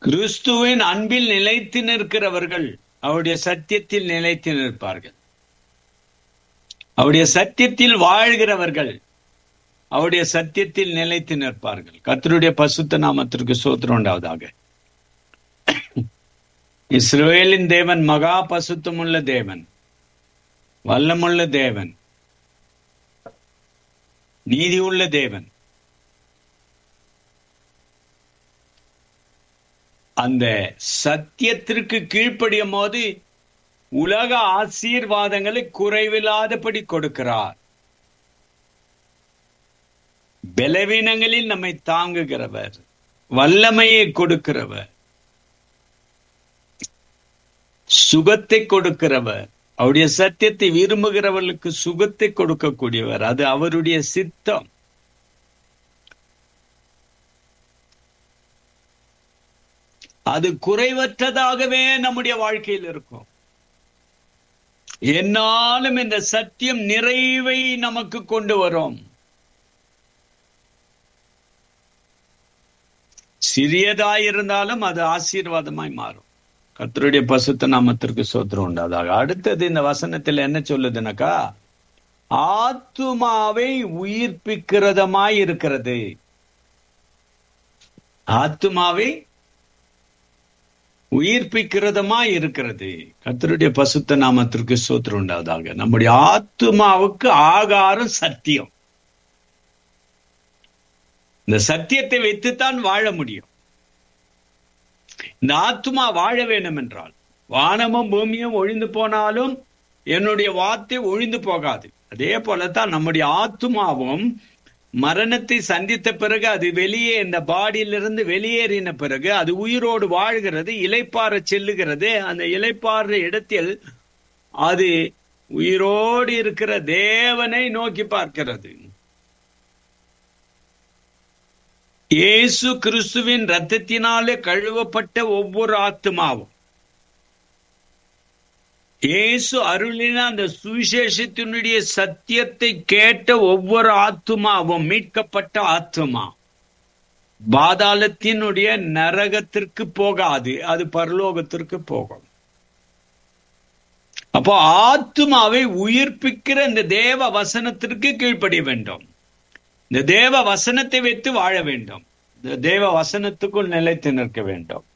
கிறிஸ்துவின் அன்பில் நிலைத்து நிற்கிறவர்கள் அவருடைய சத்தியத்தில் நிலைத்து நிற்பார்கள் அவருடைய சத்தியத்தில் வாழ்கிறவர்கள் அவருடைய சத்தியத்தில் நிலைத்து நிற்பார்கள் கர்த்தருடைய பசுத்த நாமத்திற்கு சோத்திரம் உண்டாவதாக இஸ்ரவேலின் தேவன் மகா பசுத்தமுள்ள தேவன் வல்லமுள்ள தேவன் நீதியுள்ள தேவன் அந்த சத்தியத்திற்கு கீழ்ப்படியும் போது உலக ஆசீர்வாதங்களை குறைவில்லாதபடி கொடுக்கிறார் பலவீனங்களில் நம்மை தாங்குகிறவர் வல்லமையை கொடுக்கிறவர் சுகத்தை கொடுக்கிறவர் அவருடைய சத்தியத்தை விரும்புகிறவர்களுக்கு சுகத்தை கொடுக்கக்கூடியவர் அது அவருடைய சித்தம் அது குறைவற்றதாகவே நம்முடைய வாழ்க்கையில் இருக்கும் என்னாலும் இந்த சத்தியம் நிறைவை நமக்கு கொண்டு வரும் சிறியதாய் இருந்தாலும் அது ஆசீர்வாதமாய் மாறும் கர்த்தருடைய பசுத்த நாமத்திற்கு சோத்திரம் உண்டாதாக அடுத்தது இந்த வசனத்தில் என்ன சொல்லுதுனாக்கா ஆத்துமாவை உயிர்ப்பிக்கிறதமாய் இருக்கிறது ஆத்துமாவை உயிர்ப்பிக்கிறதமாய் இருக்கிறது கர்த்தருடைய பசுத்த நாமத்திற்கு சோத்திரம் உண்டாவதாக நம்முடைய ஆத்துமாவுக்கு ஆகாரம் சத்தியம் இந்த சத்தியத்தை வைத்துத்தான் வாழ முடியும் இந்த ஆத்மா வாழ வேண்டும் என்றால் வானமும் பூமியும் ஒழிந்து போனாலும் என்னுடைய வார்த்தை ஒழிந்து போகாது அதே போலத்தான் நம்முடைய ஆத்மாவும் மரணத்தை சந்தித்த பிறகு அது வெளியே இந்த பாடியிலிருந்து வெளியேறின பிறகு அது உயிரோடு வாழ்கிறது இலைப்பாற செல்லுகிறது அந்த இலைப்பாற இடத்தில் அது உயிரோடு இருக்கிற தேவனை நோக்கி பார்க்கிறது இயேசு கிறிஸ்துவின் ரத்தத்தினாலே கழுவப்பட்ட ஒவ்வொரு ஆத்மாவும் இயேசு அருளின அந்த சுவிசேஷத்தினுடைய சத்தியத்தை கேட்ட ஒவ்வொரு ஆத்துமாவும் மீட்கப்பட்ட ஆத்துமா பாதாளத்தினுடைய நரகத்திற்கு போகாது அது பரலோகத்திற்கு போகும் அப்போ ஆத்துமாவை உயிர்ப்பிக்கிற இந்த தேவ வசனத்திற்கு கீழ்ப்படிய வேண்டும் இந்த தேவ வசனத்தை வைத்து வாழ வேண்டும் இந்த தேவ வசனத்துக்குள் நிலைத்து நிற்க வேண்டும்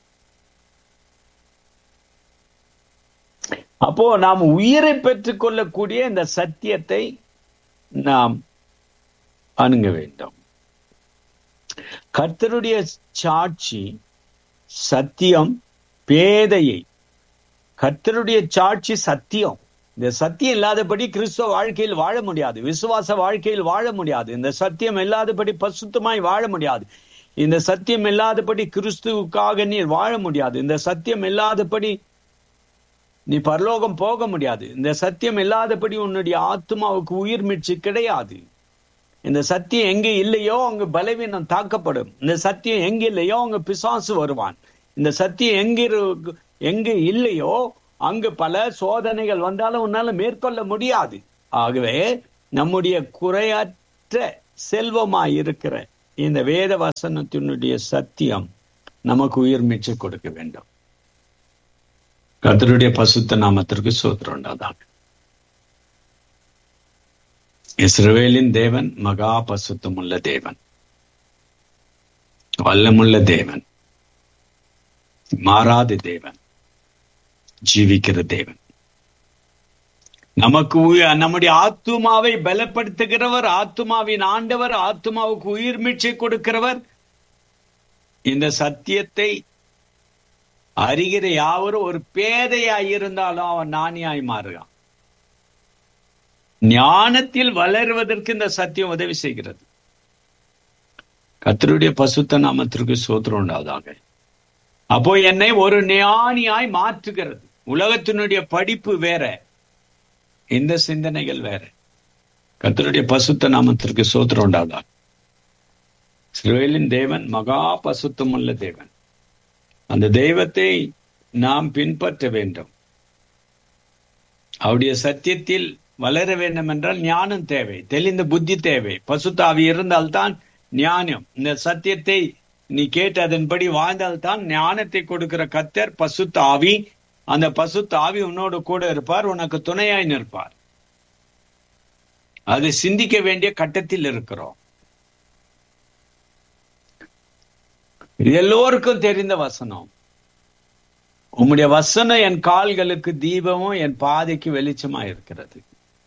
அப்போ நாம் உயிரை பெற்றுக் கொள்ளக்கூடிய இந்த சத்தியத்தை நாம் அணுக வேண்டும் கர்த்தருடைய சாட்சி சத்தியம் பேதையை கர்த்தருடைய சாட்சி சத்தியம் இந்த சத்தியம் இல்லாதபடி கிறிஸ்துவ வாழ்க்கையில் வாழ முடியாது விசுவாச வாழ்க்கையில் வாழ முடியாது இந்த சத்தியம் இல்லாதபடி பசுத்தமாய் வாழ முடியாது இந்த சத்தியம் இல்லாதபடி கிறிஸ்துவுக்காக நீர் வாழ முடியாது இந்த சத்தியம் இல்லாதபடி நீ பரலோகம் போக முடியாது இந்த சத்தியம் இல்லாதபடி உன்னுடைய ஆத்மாவுக்கு உயிர் மீட்சி கிடையாது இந்த சத்தியம் எங்க இல்லையோ அங்க பலவீனம் தாக்கப்படும் இந்த சத்தியம் எங்க இல்லையோ அங்க பிசாசு வருவான் இந்த சத்தியம் எங்க இரு- எங்க இல்லையோ அங்கு பல சோதனைகள் வந்தாலும் உன்னால மேற்கொள்ள முடியாது ஆகவே நம்முடைய குறையற்ற செல்வமாய் இருக்கிற இந்த வேத வசனத்தினுடைய சத்தியம் நமக்கு உயிர் மீட்சி கொடுக்க வேண்டும் கர்த்தருடைய பசுத்த நாமத்திற்கு சோத்திரம் உண்டாதாக இஸ்ரவேலின் தேவன் மகா பசுத்தமுள்ள தேவன் வல்லமுள்ள தேவன் மாறாத தேவன் ஜீவிக்கிற தேவன் நமக்கு உய- நம்முடைய ஆத்துமாவை பலப்படுத்துகிறவர் ஆத்துமாவின் ஆண்டவர் ஆத்துமாவுக்கு உயிர் மீட்சி கொடுக்கிறவர் இந்த சத்தியத்தை அறிகிற யாவரும் ஒரு பேதையாய் இருந்தாலும் அவன் ஞானியாய் மாறுகிறான் ஞானத்தில் வளருவதற்கு இந்த சத்தியம் உதவி செய்கிறது கர்த்தருடைய பசுத்த நாமத்திற்கு சோத்திரம் உண்டாவதாக அப்போ என்னை ஒரு ஞானியாய் மாற்றுகிறது உலகத்தினுடைய படிப்பு வேற இந்த சிந்தனைகள் வேற கர்த்தருடைய பசுத்த நாமத்திற்கு சோத்திரம் உண்டாவதாக இஸ்ரவேலின் தேவன் மகா பசுத்தமுள்ள தேவன் அந்த தெய்வத்தை நாம் பின்பற்ற வேண்டும் அவருடைய சத்தியத்தில் வளர வேண்டும் என்றால் ஞானம் தேவை தெளிந்த புத்தி தேவை பசுத்தாவி இருந்தால்தான் ஞானம் இந்த சத்தியத்தை நீ கேட்டு அதன்படி வாழ்ந்தால்தான் ஞானத்தை கொடுக்கிற கத்தர் பசுத்த ஆவி அந்த பசுத்த ஆவி உன்னோடு கூட இருப்பார் உனக்கு துணையாய் நிற்பார் அது சிந்திக்க வேண்டிய கட்டத்தில் இருக்கிறோம் இது எல்லோருக்கும் தெரிந்த வசனம் உம்முடைய வசனம் என் கால்களுக்கு தீபமும் என் பாதைக்கு வெளிச்சமா இருக்கிறது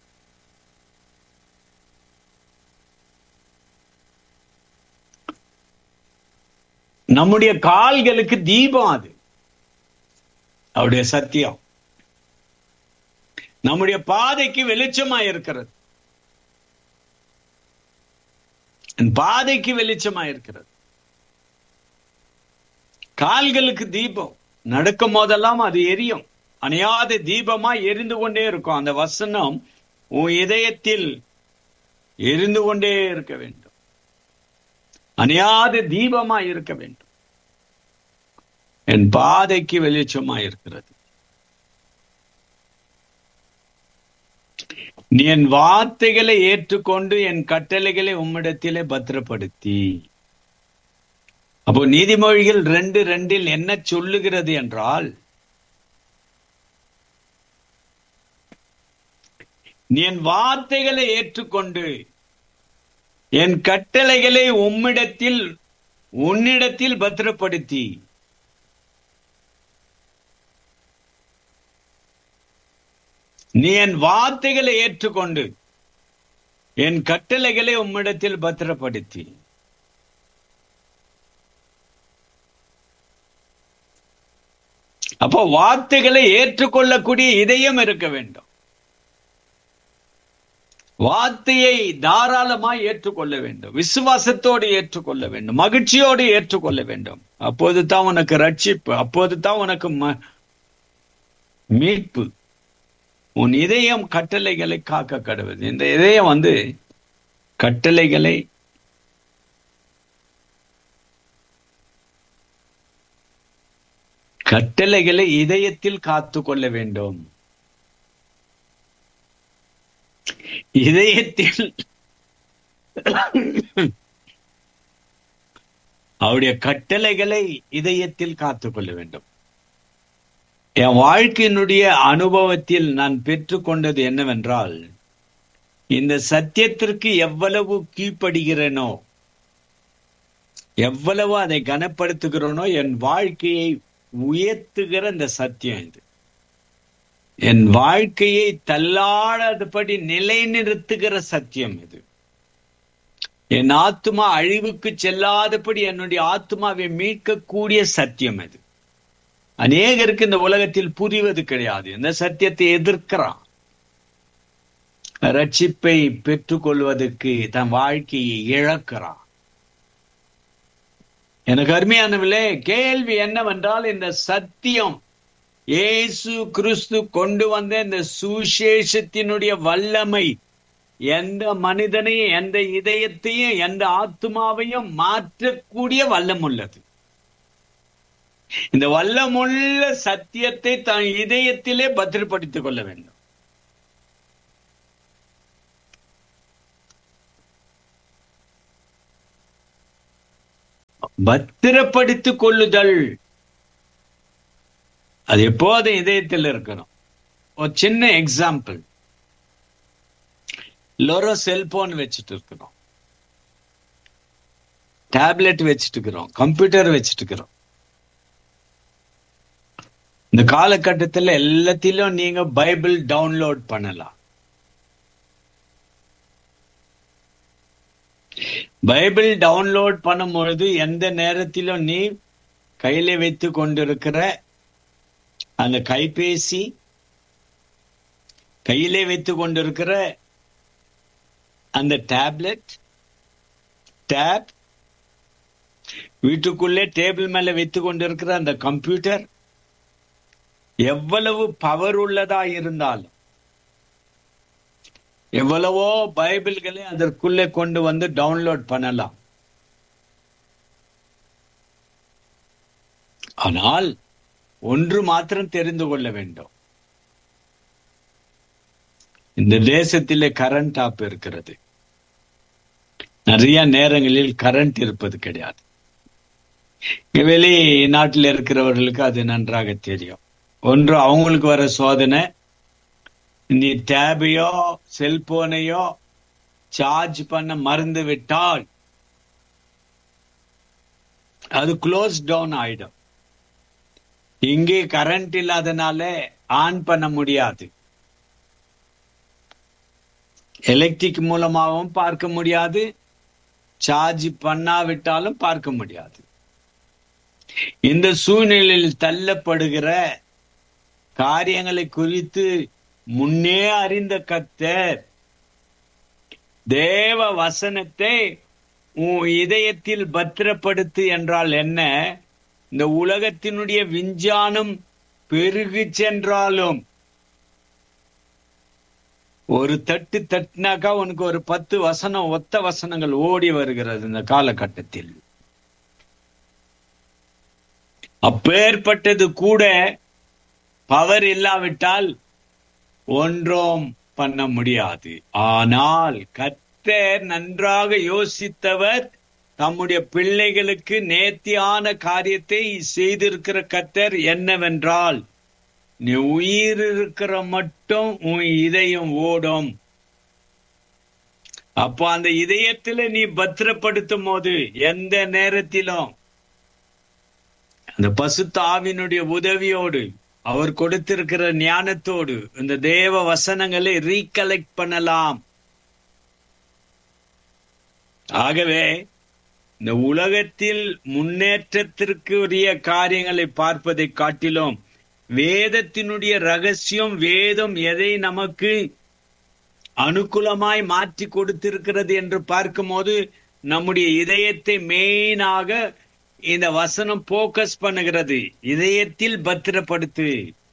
நம்முடைய கால்களுக்கு தீபம் அது அவருடைய சத்தியம் நம்முடைய பாதைக்கு வெளிச்சமா இருக்கிறது என் பாதைக்கு வெளிச்சமா இருக்கிறது கால்களுக்கு தீபம் நடக்கும் போதெல்லாம் அது எரியும் அணையாத தீபமா எரிந்து கொண்டே இருக்கும் அந்த வசனம் உன் இதயத்தில் எரிந்து கொண்டே இருக்க வேண்டும் அணையாத தீபமா இருக்க வேண்டும் என் பாதைக்கு வெளிச்சமா இருக்கிறது நீ என் வார்த்தைகளை ஏற்றுக்கொண்டு என் கட்டளைகளை உம்மிடத்திலே பத்திரப்படுத்தி அப்போ நீதிமொழிகள் ரெண்டு ரெண்டில் என்ன சொல்லுகிறது என்றால் நீ என் வார்த்தைகளை ஏற்றுக்கொண்டு என் கட்டளைகளை உம்மிடத்தில் உன்னிடத்தில் பத்திரப்படுத்தி நீ என் வார்த்தைகளை ஏற்றுக்கொண்டு என் கட்டளைகளை உம்மிடத்தில் பத்திரப்படுத்தி அப்போ வார்த்தைகளை ஏற்றுக்கொள்ளக்கூடிய இதயம் இருக்க வேண்டும் வார்த்தையை தாராளமாய் ஏற்றுக்கொள்ள வேண்டும் விசுவாசத்தோடு ஏற்றுக்கொள்ள வேண்டும் மகிழ்ச்சியோடு ஏற்றுக்கொள்ள வேண்டும் அப்போது தான் உனக்கு ரட்சிப்பு அப்போது தான் உனக்கு மீட்பு உன் இதயம் கட்டளைகளை காக்க கடவுது இந்த இதயம் வந்து கட்டளைகளை கட்டளைகளை இதயத்தில் காத்து கொள்ள வேண்டும் இதயத்தில் அவருடைய கட்டளைகளை இதயத்தில் காத்து கொள்ள வேண்டும் என் வாழ்க்கையினுடைய அனுபவத்தில் நான் பெற்றுக்கொண்டது என்னவென்றால் இந்த சத்தியத்திற்கு எவ்வளவு கீழ்ப்படுகிறேனோ எவ்வளவு அதை கனப்படுத்துகிறேனோ என் வாழ்க்கையை உயர்த்துகிற இந்த சத்தியம் இது என் வாழ்க்கையை தள்ளாடாதபடி நிலைநிறுத்துகிற சத்தியம் இது என் ஆத்மா அழிவுக்கு செல்லாதபடி என்னுடைய ஆத்மாவை மீட்கக்கூடிய சத்தியம் இது அநேகருக்கு இந்த உலகத்தில் புரிவது கிடையாது இந்த சத்தியத்தை எதிர்க்கிறான் ரட்சிப்பை பெற்றுக்கொள்வதற்கு தன் வாழ்க்கையை இழக்கிறான் எனக்கு அருமையானவில்லை கேள்வி என்னவென்றால் இந்த சத்தியம் இயேசு கிறிஸ்து கொண்டு வந்த இந்த சுசேஷத்தினுடைய வல்லமை எந்த மனிதனையும் எந்த இதயத்தையும் எந்த ஆத்மாவையும் மாற்றக்கூடிய வல்லம் உள்ளது இந்த வல்லமுள்ள சத்தியத்தை தன் இதயத்திலே பத்திரப்படுத்திக் கொள்ள வேண்டும் பத்திரப்படுத்திக் கொள்ளுதல் அது எப்போதும் இதயத்தில் இருக்கணும் ஒரு சின்ன எக்ஸாம்பிள் லொரோ செல்போன் வச்சுட்டு இருக்கிறோம் டேப்லெட் வச்சுட்டு இருக்கிறோம் கம்ப்யூட்டர் வச்சுட்டு இருக்கிறோம் இந்த காலகட்டத்தில் எல்லாத்திலும் நீங்க பைபிள் டவுன்லோட் பண்ணலாம் பைபிள் டவுன்லோட் பண்ணும் பொழுது எந்த நேரத்திலும் நீ கையில வைத்து கொண்டிருக்கிற அந்த கைபேசி கையிலே வைத்து கொண்டிருக்கிற அந்த டேப்லெட் டேப் வீட்டுக்குள்ளே டேபிள் மேல வைத்து கொண்டிருக்கிற அந்த கம்ப்யூட்டர் எவ்வளவு பவர் உள்ளதா இருந்தாலும் எவ்வளவோ பைபிள்களை அதற்குள்ளே கொண்டு வந்து டவுன்லோட் பண்ணலாம் ஆனால் ஒன்று மாத்திரம் தெரிந்து கொள்ள வேண்டும் இந்த தேசத்திலே கரண்ட் ஆப் இருக்கிறது நிறைய நேரங்களில் கரண்ட் இருப்பது கிடையாது வெளி நாட்டில் இருக்கிறவர்களுக்கு அது நன்றாக தெரியும் ஒன்று அவங்களுக்கு வர சோதனை நீ டேபையோ செல்போனையோ சார்ஜ் பண்ண மறந்து விட்டால் அது க்ளோஸ் டவுன் ஆயிடும் இங்கே கரண்ட் இல்லாதனால ஆன் பண்ண முடியாது எலக்ட்ரிக் மூலமாகவும் பார்க்க முடியாது சார்ஜ் பண்ணாவிட்டாலும் பார்க்க முடியாது இந்த சூழ்நிலையில் தள்ளப்படுகிற காரியங்களை குறித்து முன்னே அறிந்த கத்தர் தேவ வசனத்தை உன் இதயத்தில் பத்திரப்படுத்து என்றால் என்ன இந்த உலகத்தினுடைய விஞ்ஞானம் பெருகு சென்றாலும் ஒரு தட்டு தட்டினாக்கா உனக்கு ஒரு பத்து வசனம் ஒத்த வசனங்கள் ஓடி வருகிறது இந்த காலகட்டத்தில் அப்பேற்பட்டது கூட பவர் இல்லாவிட்டால் ஒன்றும் பண்ண முடியாது ஆனால் கத்தர் நன்றாக யோசித்தவர் தம்முடைய பிள்ளைகளுக்கு நேர்த்தியான காரியத்தை செய்திருக்கிற கத்தர் என்னவென்றால் நீ உயிர் இருக்கிற மட்டும் உன் இதயம் ஓடும் அப்போ அந்த இதயத்துல நீ பத்திரப்படுத்தும் போது எந்த நேரத்திலும் அந்த பசுத்த ஆவினுடைய உதவியோடு அவர் கொடுத்திருக்கிற ஞானத்தோடு இந்த தேவ வசனங்களை ரீகலெக்ட் பண்ணலாம் ஆகவே இந்த உலகத்தில் முன்னேற்றத்திற்கு உரிய காரியங்களை பார்ப்பதை காட்டிலும் வேதத்தினுடைய ரகசியம் வேதம் எதை நமக்கு அனுகூலமாய் மாற்றி கொடுத்திருக்கிறது என்று பார்க்கும்போது நம்முடைய இதயத்தை மெயினாக இந்த வசனம் போக்கஸ் பண்ணுகிறது இதயத்தில் பத்திரப்படுத்து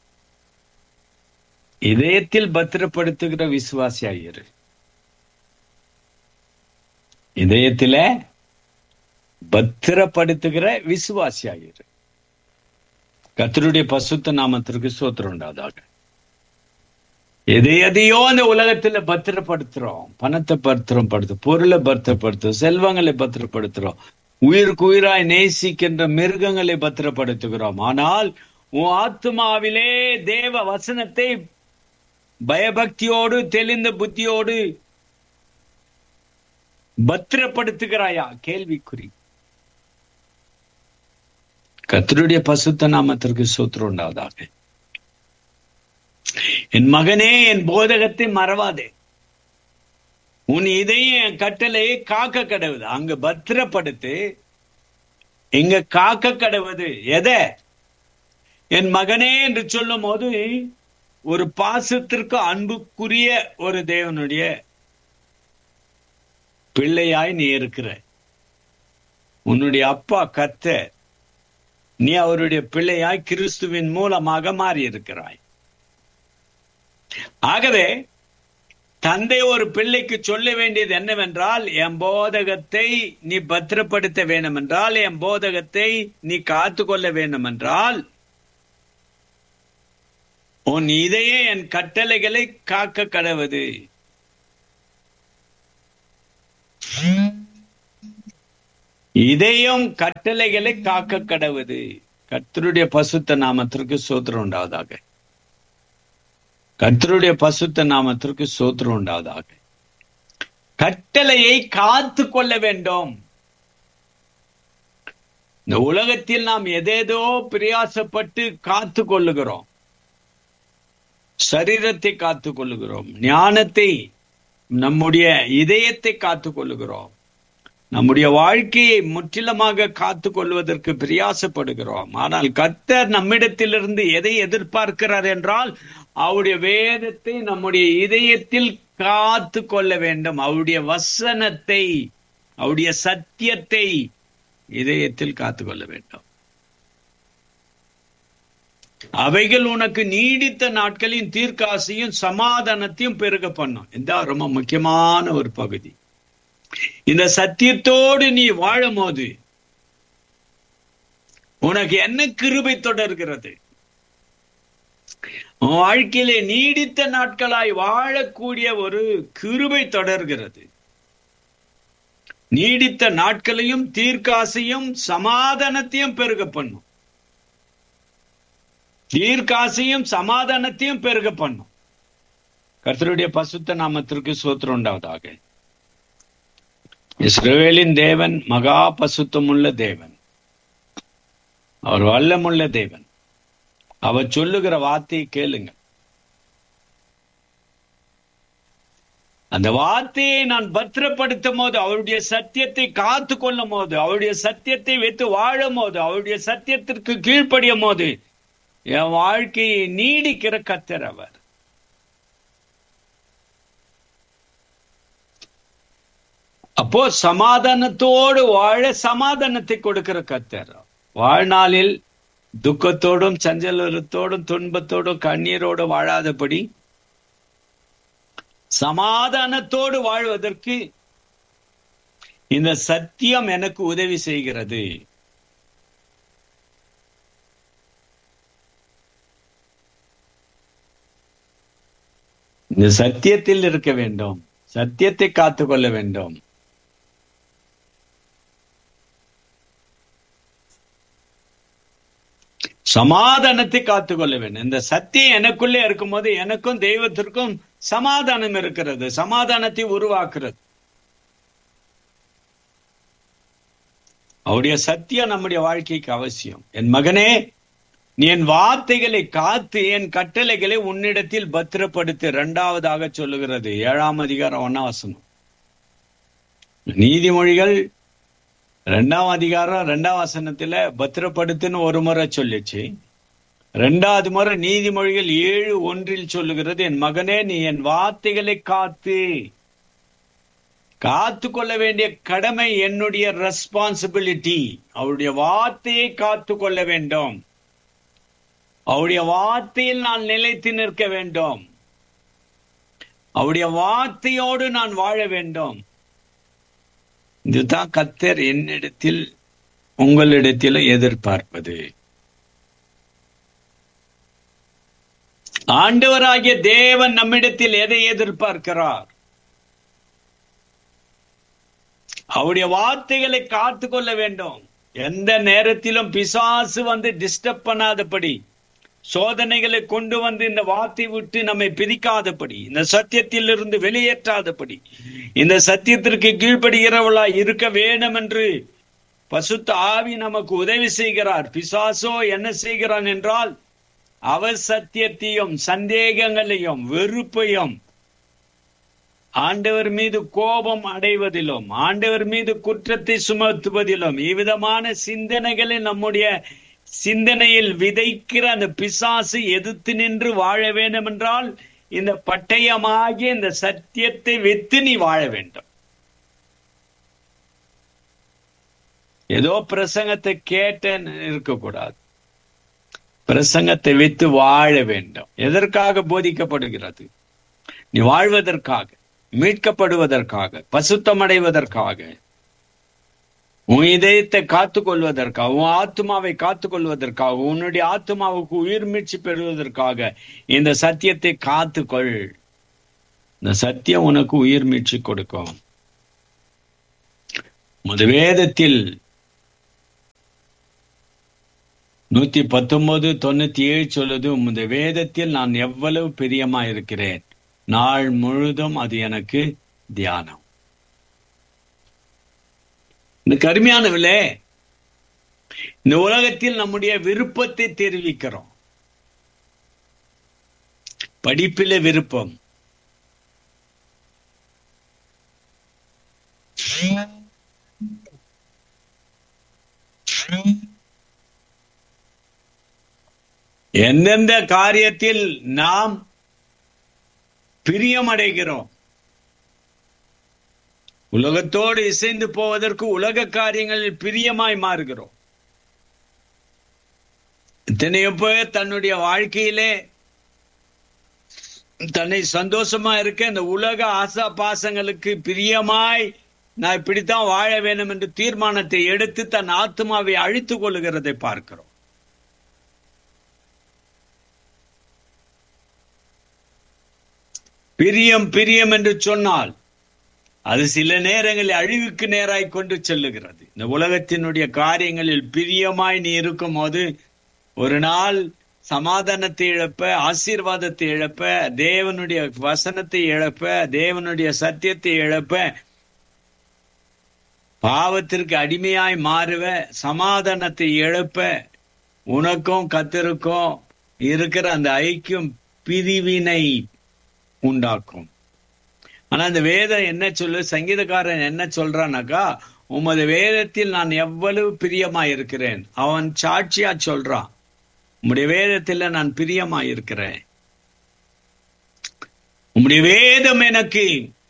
இதயத்தில் பத்திரப்படுத்துகிற விசுவாசி ஆகிரு இதயத்தில பத்திரப்படுத்துகிற விசுவாசி ஆகிரு கத்தருடைய பசுத்த நாமத்திற்கு சோத்திரம் உண்டாதாக எதை எதையோ அந்த உலகத்துல பத்திரப்படுத்துறோம் பணத்தை பத்திரம் படுத்து பொருளை பத்திரப்படுத்துறோம் செல்வங்களை பத்திரப்படுத்துறோம் உயிருக்கு உயிராய் நேசிக்கின்ற மிருகங்களை பத்திரப்படுத்துகிறோம் ஆனால் உன் ஆத்மாவிலே தேவ வசனத்தை பயபக்தியோடு தெளிந்த புத்தியோடு பத்திரப்படுத்துகிறாயா கேள்விக்குறி கத்தருடைய பசுத்த நாமத்திற்கு சூத்திரம் உண்டாவதாக என் மகனே என் போதகத்தை மறவாதே உன் இதையும் என் கட்டளையை காக்க கடவுது அங்க பத்திரப்படுத்து இங்க காக்க கடவுது எதை என் மகனே என்று சொல்லும் போது ஒரு பாசத்திற்கு அன்புக்குரிய ஒரு தேவனுடைய பிள்ளையாய் நீ இருக்கிற உன்னுடைய அப்பா கத்த நீ அவருடைய பிள்ளையாய் கிறிஸ்துவின் மூலமாக மாறி இருக்கிறாய் ஆகவே தந்தை ஒரு பிள்ளைக்கு சொல்ல வேண்டியது என்னவென்றால் என் போதகத்தை நீ பத்திரப்படுத்த வேண்டும் என்றால் என் போதகத்தை நீ காத்து கொள்ள வேண்டும் என்றால் உன் இதையே என் கட்டளைகளை காக்க கடவுது இதையும் கட்டளைகளை காக்க கடவுது கர்த்தருடைய பசுத்த நாமத்திற்கு சோத்திரம் உண்டாவதாக கர்த்தருடைய பசுத்த நாமத்திற்கு சோத்திரம் உண்டாவதாக கட்டளையை காத்து கொள்ள வேண்டும் இந்த உலகத்தில் நாம் எதேதோ பிரயாசப்பட்டு காத்து கொள்ளுகிறோம் சரீரத்தை காத்து கொள்ளுகிறோம் ஞானத்தை நம்முடைய இதயத்தை காத்து கொள்ளுகிறோம் நம்முடைய வாழ்க்கையை முற்றிலுமாக காத்து கொள்வதற்கு பிரயாசப்படுகிறோம் ஆனால் கத்தர் நம்மிடத்திலிருந்து எதை எதிர்பார்க்கிறார் என்றால் அவருடைய வேதத்தை நம்முடைய இதயத்தில் காத்து கொள்ள வேண்டும் அவருடைய வசனத்தை அவருடைய சத்தியத்தை இதயத்தில் காத்து கொள்ள வேண்டும் அவைகள் உனக்கு நீடித்த நாட்களின் தீர்க்காசையும் சமாதானத்தையும் பெருக பண்ணும் இந்த ரொம்ப முக்கியமான ஒரு பகுதி இந்த சத்தியத்தோடு நீ வாழும் போது உனக்கு என்ன கிருபை தொடர்கிறது உன் வாழ்க்கையிலே நீடித்த நாட்களாய் வாழக்கூடிய ஒரு கிருபை தொடர்கிறது நீடித்த நாட்களையும் தீர்க்காசையும் சமாதானத்தையும் பெருக பண்ணும் தீர்க்காசையும் சமாதானத்தையும் பெருக பண்ணும் கர்த்தருடைய பசுத்த நாமத்திற்கு சோத்திரம் உண்டாவதாக இஸ்ரவேலின் தேவன் மகா பசுத்தமுள்ள தேவன் அவர் வல்லமுள்ள தேவன் அவர் சொல்லுகிற வார்த்தையை கேளுங்க அந்த வார்த்தையை நான் பத்திரப்படுத்தும் போது அவருடைய சத்தியத்தை காத்து கொள்ளும் போது அவருடைய சத்தியத்தை வைத்து வாழும் போது அவருடைய சத்தியத்திற்கு கீழ்ப்படியும் போது என் வாழ்க்கையை நீடிக்கிற கத்தர் அவர் அப்போ சமாதானத்தோடு வாழ சமாதானத்தை கொடுக்கிற கத்தர் வாழ்நாளில் துக்கத்தோடும் சஞ்சலத்தோடும் துன்பத்தோடும் கண்ணீரோடு வாழாதபடி சமாதானத்தோடு வாழ்வதற்கு இந்த சத்தியம் எனக்கு உதவி செய்கிறது இந்த சத்தியத்தில் இருக்க வேண்டும் சத்தியத்தை காத்துக்கொள்ள வேண்டும் சமாதானத்தை காத்துக்கொள்ள வேண்டும் இந்த சத்தியம் எனக்குள்ளே இருக்கும்போது எனக்கும் தெய்வத்திற்கும் சமாதானம் இருக்கிறது சமாதானத்தை உருவாக்குறது அவருடைய சத்தியம் நம்முடைய வாழ்க்கைக்கு அவசியம் என் மகனே நீ என் வார்த்தைகளை காத்து என் கட்டளைகளை உன்னிடத்தில் பத்திரப்படுத்து இரண்டாவதாக சொல்லுகிறது ஏழாம் அதிகாரம் ஒன்னாவசனம் நீதிமொழிகள் ரெண்டாம் அதிகாரம் ரெண்டாம் வசனத்துல பத்திரப்படுத்துன்னு ஒரு முறை சொல்லிச்சு ரெண்டாவது முறை நீதிமொழிகள் ஏழு ஒன்றில் சொல்லுகிறது என் மகனே நீ என் வார்த்தைகளை காத்து காத்து கொள்ள வேண்டிய கடமை என்னுடைய ரெஸ்பான்சிபிலிட்டி அவருடைய வார்த்தையை காத்து கொள்ள வேண்டும் அவருடைய வார்த்தையில் நான் நிலைத்து நிற்க வேண்டும் அவருடைய வார்த்தையோடு நான் வாழ வேண்டும் இதுதான் கத்தர் என்னிடத்தில் உங்களிடத்தில் எதிர்பார்ப்பது ஆண்டவராகிய தேவன் நம்மிடத்தில் எதை எதிர்பார்க்கிறார் அவருடைய வார்த்தைகளை காத்து கொள்ள வேண்டும் எந்த நேரத்திலும் பிசாசு வந்து டிஸ்டர்ப் பண்ணாதபடி சோதனைகளை கொண்டு வந்து இந்த வார்த்தை விட்டு நம்மை பிரிக்காதபடி இந்த சத்தியத்தில் இருந்து வெளியேற்றாதபடி இந்த சத்தியத்திற்கு கீழ்ப்படுகிறவளா இருக்க வேண்டும் என்று பசுத்த ஆவி நமக்கு உதவி செய்கிறார் பிசாசோ என்ன செய்கிறான் என்றால் அவர் சத்தியத்தையும் சந்தேகங்களையும் வெறுப்பையும் ஆண்டவர் மீது கோபம் அடைவதிலும் ஆண்டவர் மீது குற்றத்தை சுமத்துவதிலும் இவ்விதமான சிந்தனைகளை நம்முடைய சிந்தனையில் விதைக்கிற அந்த பிசாசு எதிர்த்து நின்று வாழ வேண்டும் என்றால் இந்த பட்டயமாகிய இந்த சத்தியத்தை வைத்து நீ வாழ வேண்டும் ஏதோ பிரசங்கத்தை கேட்டேன்னு இருக்கக்கூடாது பிரசங்கத்தை வைத்து வாழ வேண்டும் எதற்காக போதிக்கப்படுகிறது நீ வாழ்வதற்காக மீட்கப்படுவதற்காக பசுத்தமடைவதற்காக உன் இதயத்தை காத்து கொள்வதற்காக உன் ஆத்மாவை காத்து கொள்வதற்காக உன்னுடைய ஆத்மாவுக்கு உயிர் மீட்சி பெறுவதற்காக இந்த சத்தியத்தை காத்துக்கொள் இந்த சத்தியம் உனக்கு உயிர் மீட்சி கொடுக்கும் முத வேதத்தில் நூத்தி பத்தொன்பது தொண்ணூத்தி ஏழு சொல்லுது உமது வேதத்தில் நான் எவ்வளவு பிரியமா இருக்கிறேன் நாள் முழுதும் அது எனக்கு தியானம் இந்த கருமையானவில்லே இந்த உலகத்தில் நம்முடைய விருப்பத்தை தெரிவிக்கிறோம் படிப்பில விருப்பம் எந்தெந்த காரியத்தில் நாம் பிரியமடைகிறோம் உலகத்தோடு இசைந்து போவதற்கு உலக காரியங்களில் பிரியமாய் மாறுகிறோம் இத்தனையோ பேர் தன்னுடைய வாழ்க்கையிலே தன்னை சந்தோஷமா இருக்க இந்த உலக ஆசா பாசங்களுக்கு பிரியமாய் நான் இப்படித்தான் வாழ வேண்டும் என்று தீர்மானத்தை எடுத்து தன் ஆத்மாவை அழித்துக் கொள்ளுகிறதை பார்க்கிறோம் பிரியம் பிரியம் என்று சொன்னால் அது சில நேரங்களில் அழிவுக்கு நேராய் கொண்டு செல்லுகிறது இந்த உலகத்தினுடைய காரியங்களில் பிரியமாய் நீ இருக்கும் போது ஒரு நாள் சமாதானத்தை இழப்ப ஆசீர்வாதத்தை இழப்ப தேவனுடைய வசனத்தை இழப்ப தேவனுடைய சத்தியத்தை இழப்ப பாவத்திற்கு அடிமையாய் மாறுவ சமாதானத்தை இழப்ப உனக்கும் கத்தருக்கும் இருக்கிற அந்த ஐக்கியம் பிரிவினை உண்டாக்கும் ஆனா அந்த வேதம் என்ன சொல்லு சங்கீதக்காரன் என்ன சொல்றானாக்கா உமது வேதத்தில் நான் எவ்வளவு பிரியமா இருக்கிறேன் அவன் சாட்சியா சொல்றான் உம்முடைய வேதத்தில் நான் பிரியமா இருக்கிறேன் உம்முடைய வேதம் எனக்கு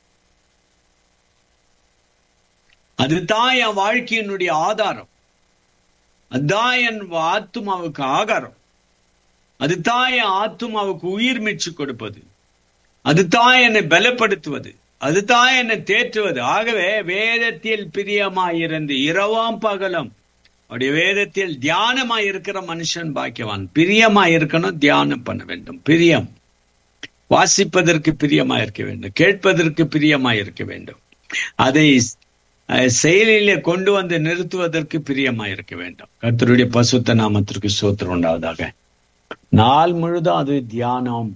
அதுதான் என் வாழ்க்கையினுடைய ஆதாரம் அதுதான் என் ஆத்துமாவுக்கு ஆகாரம் அதுதான் என் ஆத்துமாவுக்கு உயிர் மீச்சு கொடுப்பது அதுதான் என்னை பலப்படுத்துவது அதுதான் என்னை தேற்றுவது ஆகவே வேதத்தில் பிரியமாயிருந்து இரவாம் பகலும் அவருடைய வேதத்தில் தியானமாய் இருக்கிற மனுஷன் பாக்கியவான் பிரியமாய் இருக்கணும் தியானம் பண்ண வேண்டும் பிரியம் வாசிப்பதற்கு பிரியமாய் இருக்க வேண்டும் கேட்பதற்கு பிரியமாய் இருக்க வேண்டும் அதை செயலிலே கொண்டு வந்து நிறுத்துவதற்கு பிரியமாய் இருக்க வேண்டும் கத்தருடைய பசுத்த நாமத்திற்கு சோத்திரம் உண்டாவதாக நாள் முழுதும் அது தியானம்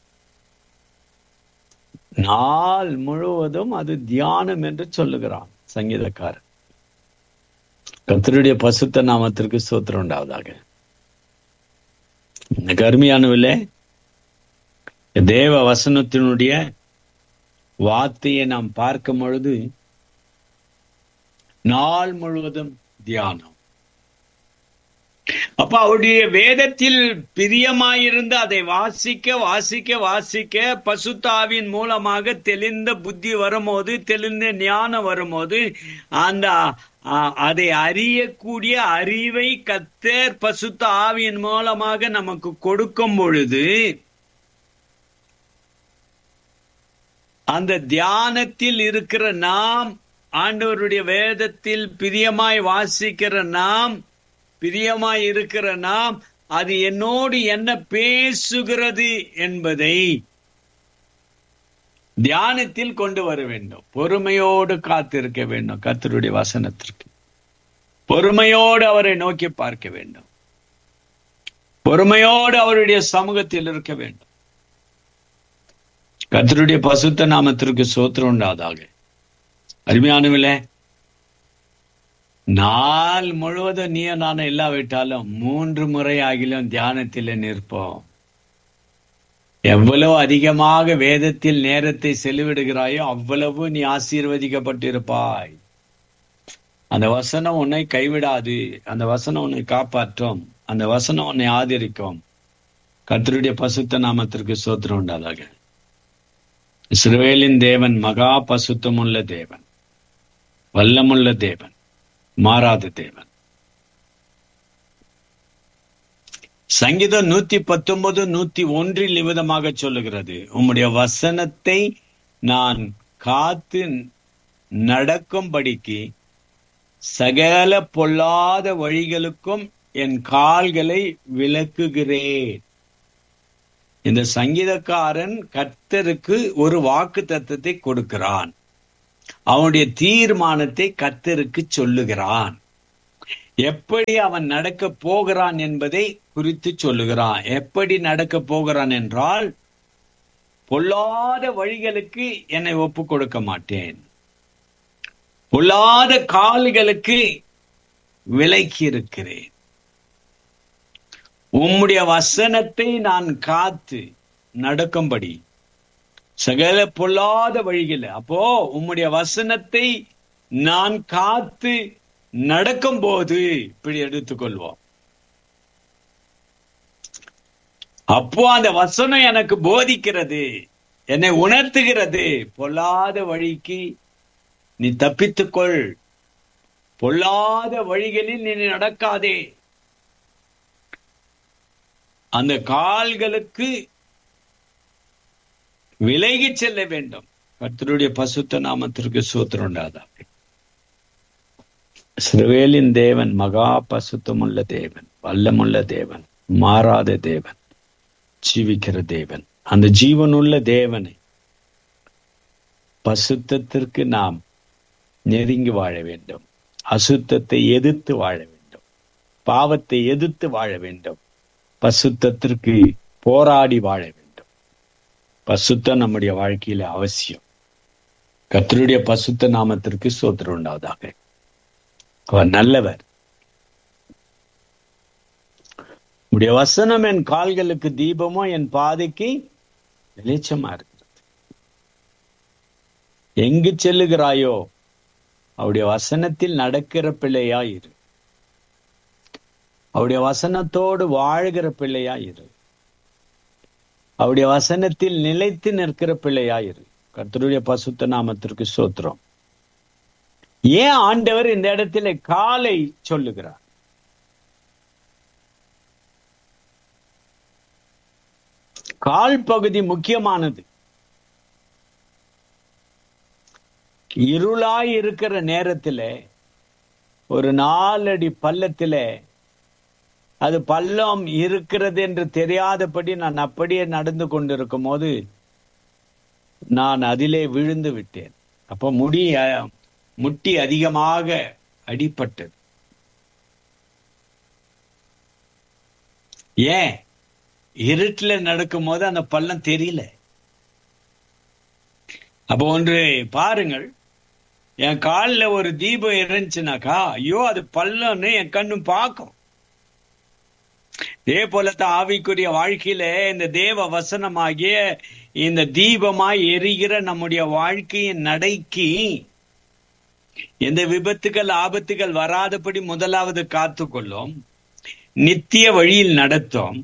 நாள் முழுவதும் அது தியானம் என்று சொல்லுகிறான் சங்கீதக்காரன் கத்தருடைய பசுத்த நாமத்திற்கு சோத்திரம் உண்டாவதாக எனக்கு அருமையானவில்லை தேவ வசனத்தினுடைய வார்த்தையை நாம் பார்க்கும் பொழுது நாள் முழுவதும் தியானம் அப்ப அவருடைய வேதத்தில் பிரியமாயிருந்து அதை வாசிக்க வாசிக்க வாசிக்க பசுத்தாவின் மூலமாக தெளிந்த புத்தி வரும்போது தெளிந்த ஞானம் வரும்போது அந்த அதை அறியக்கூடிய அறிவை கத்தர் பசுத்த ஆவியின் மூலமாக நமக்கு கொடுக்கும் பொழுது அந்த தியானத்தில் இருக்கிற நாம் ஆண்டவருடைய வேதத்தில் பிரியமாய் வாசிக்கிற நாம் பிரியமாய் இருக்கிற நாம் அது என்னோடு என்ன பேசுகிறது என்பதை தியானத்தில் கொண்டு வர வேண்டும் பொறுமையோடு காத்திருக்க வேண்டும் கத்தருடைய வசனத்திற்கு பொறுமையோடு அவரை நோக்கி பார்க்க வேண்டும் பொறுமையோடு அவருடைய சமூகத்தில் இருக்க வேண்டும் கத்தருடைய பசுத்த நாமத்திற்கு சோத்திரம் உண்டாதாக அருமையானவில்லை நாள் முழுவதும் நீ நானும் இல்லாவிட்டாலும் மூன்று முறை ஆகிலும் தியானத்தில் நிற்போம் எவ்வளவு அதிகமாக வேதத்தில் நேரத்தை செலவிடுகிறாயோ அவ்வளவு நீ ஆசீர்வதிக்கப்பட்டிருப்பாய் அந்த வசனம் உன்னை கைவிடாது அந்த வசனம் உன்னை காப்பாற்றும் அந்த வசனம் உன்னை ஆதரிக்கும் கத்தருடைய பசுத்த நாமத்திற்கு சோத்திரம் உண்டாதாக இஸ்ரவேலின் தேவன் மகா பசுத்தமுள்ள தேவன் வல்லமுள்ள தேவன் மாறாத தேவன் சங்கீதம் நூத்தி பத்தொன்பது நூத்தி ஒன்றில் நிமிதமாக சொல்லுகிறது உம்முடைய வசனத்தை நான் காத்து நடக்கும்படிக்கு சகல பொல்லாத வழிகளுக்கும் என் கால்களை விளக்குகிறேன் இந்த சங்கீதக்காரன் கர்த்தருக்கு ஒரு வாக்கு தத்துவத்தை கொடுக்கிறான் அவனுடைய தீர்மானத்தை கர்த்தருக்கு சொல்லுகிறான் எப்படி அவன் நடக்க போகிறான் என்பதை குறித்து சொல்லுகிறான் எப்படி நடக்க போகிறான் என்றால் பொல்லாத வழிகளுக்கு என்னை ஒப்பு கொடுக்க மாட்டேன் பொல்லாத கால்களுக்கு விலக்கி இருக்கிறேன் உம்முடைய வசனத்தை நான் காத்து நடக்கும்படி சகல பொல்லாத வழிகள் அப்போ உம்முடைய வசனத்தை நான் காத்து நடக்கும் போது இப்படி எடுத்துக்கொள்வோம் அப்போ அந்த வசனம் எனக்கு போதிக்கிறது என்னை உணர்த்துகிறது பொல்லாத வழிக்கு நீ தப்பித்துக்கொள் பொல்லாத வழிகளில் நீ நடக்காதே அந்த கால்களுக்கு விலகி செல்ல வேண்டும் கர்த்தருடைய பசுத்த நாமத்திற்கு சூத்திரம் உண்டாதா சிறுவேலின் தேவன் மகா பசுத்தமுள்ள தேவன் வல்லமுள்ள தேவன் மாறாத தேவன் ஜீவிக்கிற தேவன் அந்த ஜீவனுள்ள தேவனை பசுத்தத்திற்கு நாம் நெருங்கி வாழ வேண்டும் அசுத்தத்தை எதிர்த்து வாழ வேண்டும் பாவத்தை எதிர்த்து வாழ வேண்டும் பசுத்தத்திற்கு போராடி வாழ வேண்டும் பசுத்தம் நம்முடைய வாழ்க்கையில அவசியம் கத்தருடைய பசுத்த நாமத்திற்கு சோத்திரம் உண்டாவதாக அவர் நல்லவர் உடைய வசனம் என் கால்களுக்கு தீபமோ என் பாதைக்கு வெளிச்சமா இருக்கிறது எங்கு செல்லுகிறாயோ அவருடைய வசனத்தில் நடக்கிற பிள்ளையா இரு அவருடைய வசனத்தோடு வாழ்கிற பிள்ளையா இரு அவருடைய வசனத்தில் நிலைத்து நிற்கிற பிள்ளையா இரு கர்த்தருடைய பசுத்த நாமத்திற்கு சோத்திரம் ஏன் ஆண்டவர் இந்த இடத்துல காலை சொல்லுகிறார் கால் பகுதி முக்கியமானது இருளாய் இருக்கிற நேரத்துல ஒரு நாலடி பள்ளத்துல அது பள்ளம் இருக்கிறது என்று தெரியாதபடி நான் அப்படியே நடந்து கொண்டிருக்கும் போது நான் அதிலே விழுந்து விட்டேன் அப்ப முடி அஹ், முட்டி அதிகமாக அடிபட்டது ஏன் இருட்டுல நடக்கும் போது அந்த பள்ளம் தெரியல அப்போ ஒன்று பாருங்கள் என் கால்ல ஒரு தீபம் இருந்துச்சுனாக்கா ஐயோ அது பள்ளம்னு என் கண்ணும் பார்க்கும் இதே போலத்தான் ஆவிக்குரிய வாழ்க்கையில இந்த தேவ வசனமாகிய இந்த தீபமாய் எரிகிற நம்முடைய வாழ்க்கையின் நடைக்கு எந்த விபத்துகள் ஆபத்துகள் வராதபடி முதலாவது காத்துக்கொள்ளும் நித்திய வழியில் நடத்தும்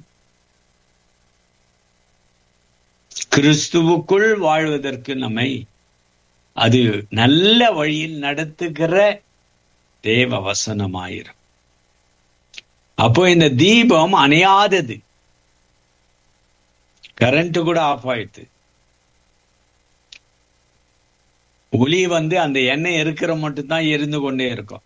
கிறிஸ்துவுக்குள் வாழ்வதற்கு நம்மை அது நல்ல வழியில் நடத்துகிற தேவ வசனமாயிரும் அப்போ இந்த தீபம் அணையாதது கரண்ட் கூட ஆஃப் ஆயிடுது ஒளி வந்து அந்த எண்ணெய் இருக்கிற மட்டும்தான் எரிந்து கொண்டே இருக்கும்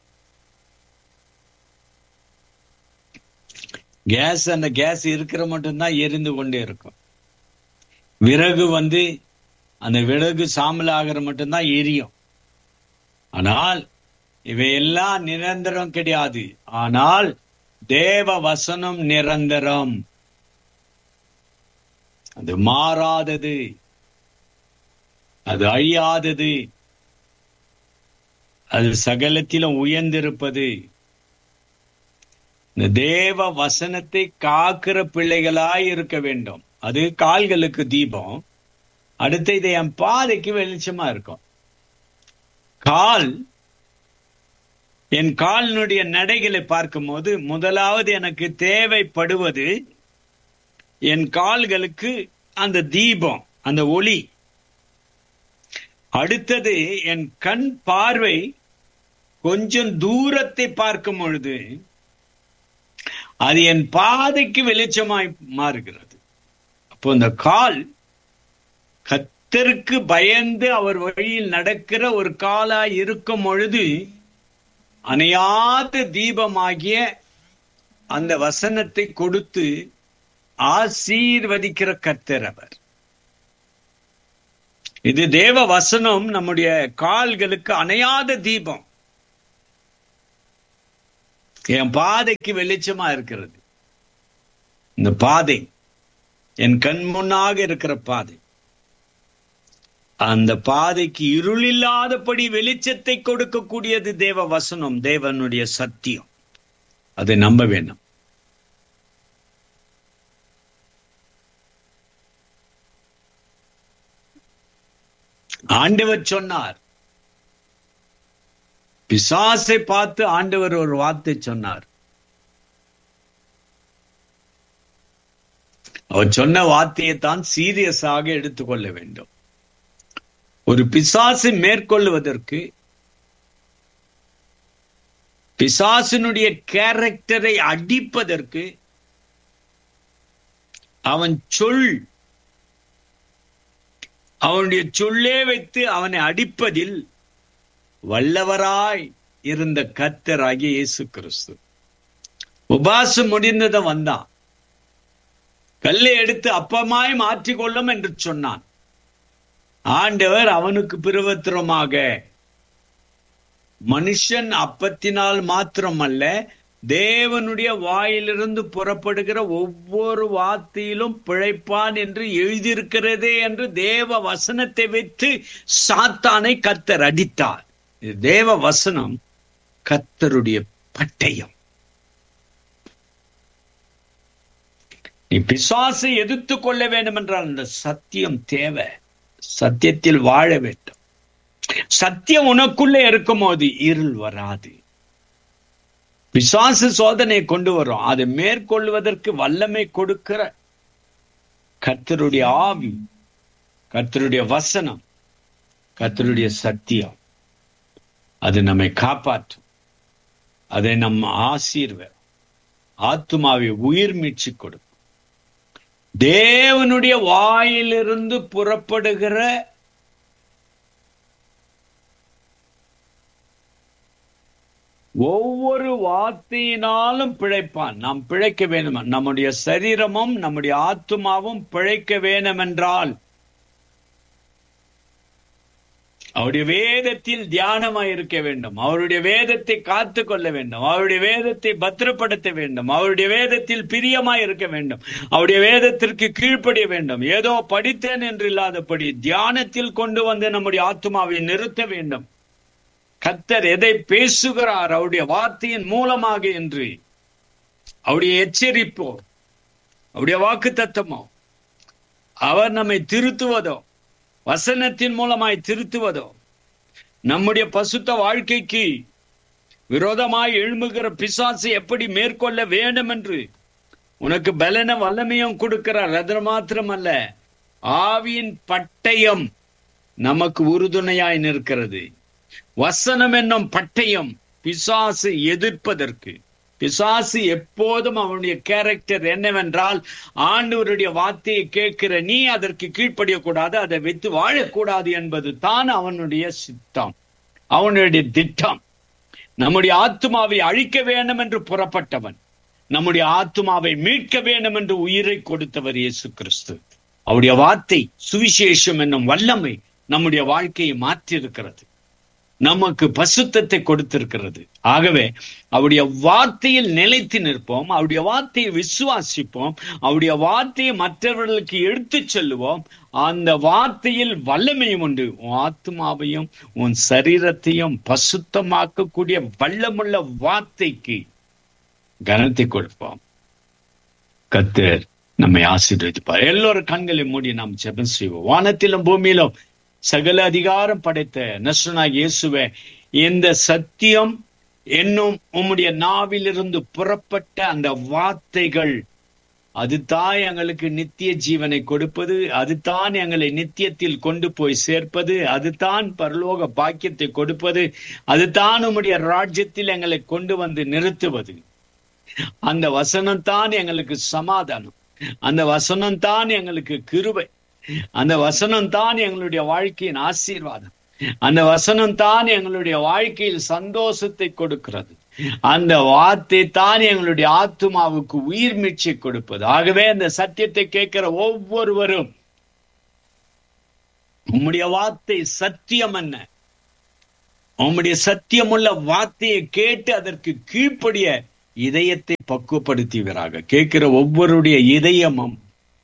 கேஸ் அந்த கேஸ் இருக்கிற மட்டும்தான் எரிந்து கொண்டே இருக்கும் விறகு வந்து அந்த விறகு சாம்பல் ஆகிற மட்டும்தான் எரியும் ஆனால் இவையெல்லாம் நிரந்தரம் கிடையாது ஆனால் தேவ வசனம் நிரந்தரம் அது மாறாதது அது அழியாதது அது சகலத்திலும் உயர்ந்திருப்பது இந்த தேவ வசனத்தை காக்கிற பிள்ளைகளாய் இருக்க வேண்டும் அது கால்களுக்கு தீபம் அடுத்து இது என் பாதைக்கு வெளிச்சமா இருக்கும் கால் என் காலினுடைய நடைகளை பார்க்கும்போது முதலாவது எனக்கு தேவைப்படுவது என் கால்களுக்கு அந்த தீபம் அந்த ஒளி அடுத்தது என் கண் பார்வை கொஞ்சம் தூரத்தை பார்க்கும் பொழுது அது என் பாதைக்கு வெளிச்சமாய் மாறுகிறது அப்போ இந்த கால் கத்தருக்கு பயந்து அவர் வழியில் நடக்கிற ஒரு காலாய் இருக்கும் பொழுது அணையாத தீபமாகிய அந்த வசனத்தை கொடுத்து ஆசீர்வதிக்கிற கர்த்தர் அவர் இது தேவ வசனம் நம்முடைய கால்களுக்கு அணையாத தீபம் என் பாதைக்கு வெளிச்சமா இருக்கிறது இந்த பாதை என் கண் முன்னாக இருக்கிற பாதை அந்த பாதைக்கு இருளில்லாதபடி வெளிச்சத்தை கொடுக்கக்கூடியது தேவ வசனம் தேவனுடைய சத்தியம் அதை நம்ப வேணும் ஆண்டவர் சொன்னார் பிசாசை பார்த்து ஆண்டவர் ஒரு வார்த்தை சொன்னார் அவர் சொன்ன வார்த்தையை தான் சீரியஸாக எடுத்துக்கொள்ள வேண்டும் ஒரு பிசாசை மேற்கொள்வதற்கு பிசாசினுடைய கேரக்டரை அடிப்பதற்கு அவன் சொல் அவனுடைய சொல்லே வைத்து அவனை அடிப்பதில் வல்லவராய் இருந்த கத்தராகிய இயேசு கிறிஸ்து உபாசம் முடிந்தத வந்தான் கல்லை எடுத்து அப்பமாய் மாற்றிக்கொள்ளும் என்று சொன்னான் ஆண்டவர் அவனுக்கு பிரவத்திரமாக மனுஷன் அப்பத்தினால் மாத்திரமல்ல தேவனுடைய வாயிலிருந்து புறப்படுகிற ஒவ்வொரு வார்த்தையிலும் பிழைப்பான் என்று எழுதியிருக்கிறதே என்று தேவ வசனத்தை வைத்து சாத்தானை கத்தர் அடித்தார் இது தேவ வசனம் கத்தருடைய பட்டயம் நீ பிசாசை எதிர்த்து கொள்ள வேண்டும் என்றால் அந்த சத்தியம் தேவை சத்தியத்தில் வாழ வேண்டும் சத்தியம் உனக்குள்ளே இருக்கும் போது இருள் வராது பிசாசு சோதனை கொண்டு வரும் அதை மேற்கொள்வதற்கு வல்லமை கொடுக்கிற கர்த்தருடைய ஆவி கர்த்தருடைய வசனம் கர்த்தருடைய சத்தியம் அது நம்மை காப்பாற்றும் அதை நம்ம ஆசீர்வ ஆத்மாவை உயிர் மீட்சி கொடுக்கும் தேவனுடைய வாயிலிருந்து புறப்படுகிற ஒவ்வொரு வார்த்தையினாலும் பிழைப்பான் நாம் பிழைக்க வேண்டும் நம்முடைய சரீரமும் நம்முடைய ஆத்மாவும் பிழைக்க வேண்டும் என்றால் அவருடைய வேதத்தில் தியானமாய் இருக்க வேண்டும் அவருடைய வேதத்தை காத்து கொள்ள வேண்டும் அவருடைய வேதத்தை பத்திரப்படுத்த வேண்டும் அவருடைய வேதத்தில் பிரியமாய் இருக்க வேண்டும் அவருடைய வேதத்திற்கு கீழ்ப்படிய வேண்டும் ஏதோ படித்தேன் என்று இல்லாதபடி தியானத்தில் கொண்டு வந்து நம்முடைய ஆத்மாவை நிறுத்த வேண்டும் கத்தர் எதை பேசுகிறார் அவருடைய வார்த்தையின் மூலமாக என்று அவருடைய எச்சரிப்போ அவருடைய வாக்கு தத்தமோ அவர் நம்மை திருத்துவதோ வசனத்தின் மூலமாய் திருத்துவதோ நம்முடைய பசுத்த வாழ்க்கைக்கு விரோதமாய் எழும்புகிற பிசாசை எப்படி மேற்கொள்ள வேண்டும் என்று உனக்கு பலன வல்லமையும் கொடுக்கிறார் அது மாத்திரமல்ல ஆவியின் பட்டயம் நமக்கு உறுதுணையாய் நிற்கிறது வசனம் என்னும் பட்டயம் பிசாசு எதிர்ப்பதற்கு பிசாசு எப்போதும் அவனுடைய கேரக்டர் என்னவென்றால் ஆண்டவருடைய வார்த்தையை கேட்கிற நீ அதற்கு கீழ்ப்படியக்கூடாது அதை வைத்து வாழக்கூடாது என்பது தான் அவனுடைய சித்தம் அவனுடைய திட்டம் நம்முடைய ஆத்மாவை அழிக்க வேண்டும் என்று புறப்பட்டவன் நம்முடைய ஆத்மாவை மீட்க வேண்டும் என்று உயிரை கொடுத்தவர் இயேசு கிறிஸ்து அவருடைய வார்த்தை சுவிசேஷம் என்னும் வல்லமை நம்முடைய வாழ்க்கையை மாற்றியிருக்கிறது நமக்கு பசுத்தத்தை கொடுத்திருக்கிறது ஆகவே அவருடைய வார்த்தையில் நிலைத்து நிற்போம் அவருடைய வார்த்தையை விசுவாசிப்போம் அவருடைய வார்த்தையை மற்றவர்களுக்கு எடுத்து செல்லுவோம் அந்த வார்த்தையில் வல்லமையும் உண்டு உன் ஆத்மாவையும் உன் சரீரத்தையும் பசுத்தமாக்கக்கூடிய வல்லமுள்ள வார்த்தைக்கு கனத்தை கொடுப்போம் கத்தர் நம்மை ஆசீர்வதிப்பார் எல்லோரும் கண்களை மூடி நாம் ஜெபம் செய்வோம் வானத்திலும் பூமியிலும் சகல அதிகாரம் படைத்த நசுனா இயேசுவே இந்த சத்தியம் என்னும் உம்முடைய நாவிலிருந்து புறப்பட்ட அந்த வார்த்தைகள் அதுதான் எங்களுக்கு நித்திய ஜீவனை கொடுப்பது அதுதான் எங்களை நித்தியத்தில் கொண்டு போய் சேர்ப்பது அதுதான் பரலோக பாக்கியத்தை கொடுப்பது அதுதான் உம்முடைய ராஜ்யத்தில் எங்களை கொண்டு வந்து நிறுத்துவது அந்த வசனம் தான் எங்களுக்கு சமாதானம் அந்த வசனம் தான் எங்களுக்கு கிருபை அந்த வசனம் தான் எங்களுடைய வாழ்க்கையின் ஆசீர்வாதம் அந்த வசனம் தான் எங்களுடைய வாழ்க்கையில் சந்தோஷத்தை கொடுக்கிறது அந்த வார்த்தை தான் எங்களுடைய ஆத்மாவுக்கு உயிர் மீட்சி கொடுப்பது ஆகவே அந்த சத்தியத்தை கேட்கிற ஒவ்வொருவரும் உம்முடைய வார்த்தை சத்தியம் என்ன உம்முடைய சத்தியமுள்ள வார்த்தையை கேட்டு அதற்கு கீழ்ப்படிய இதயத்தை பக்குவப்படுத்துவீராக கேட்கிற ஒவ்வொருடைய இதயமும்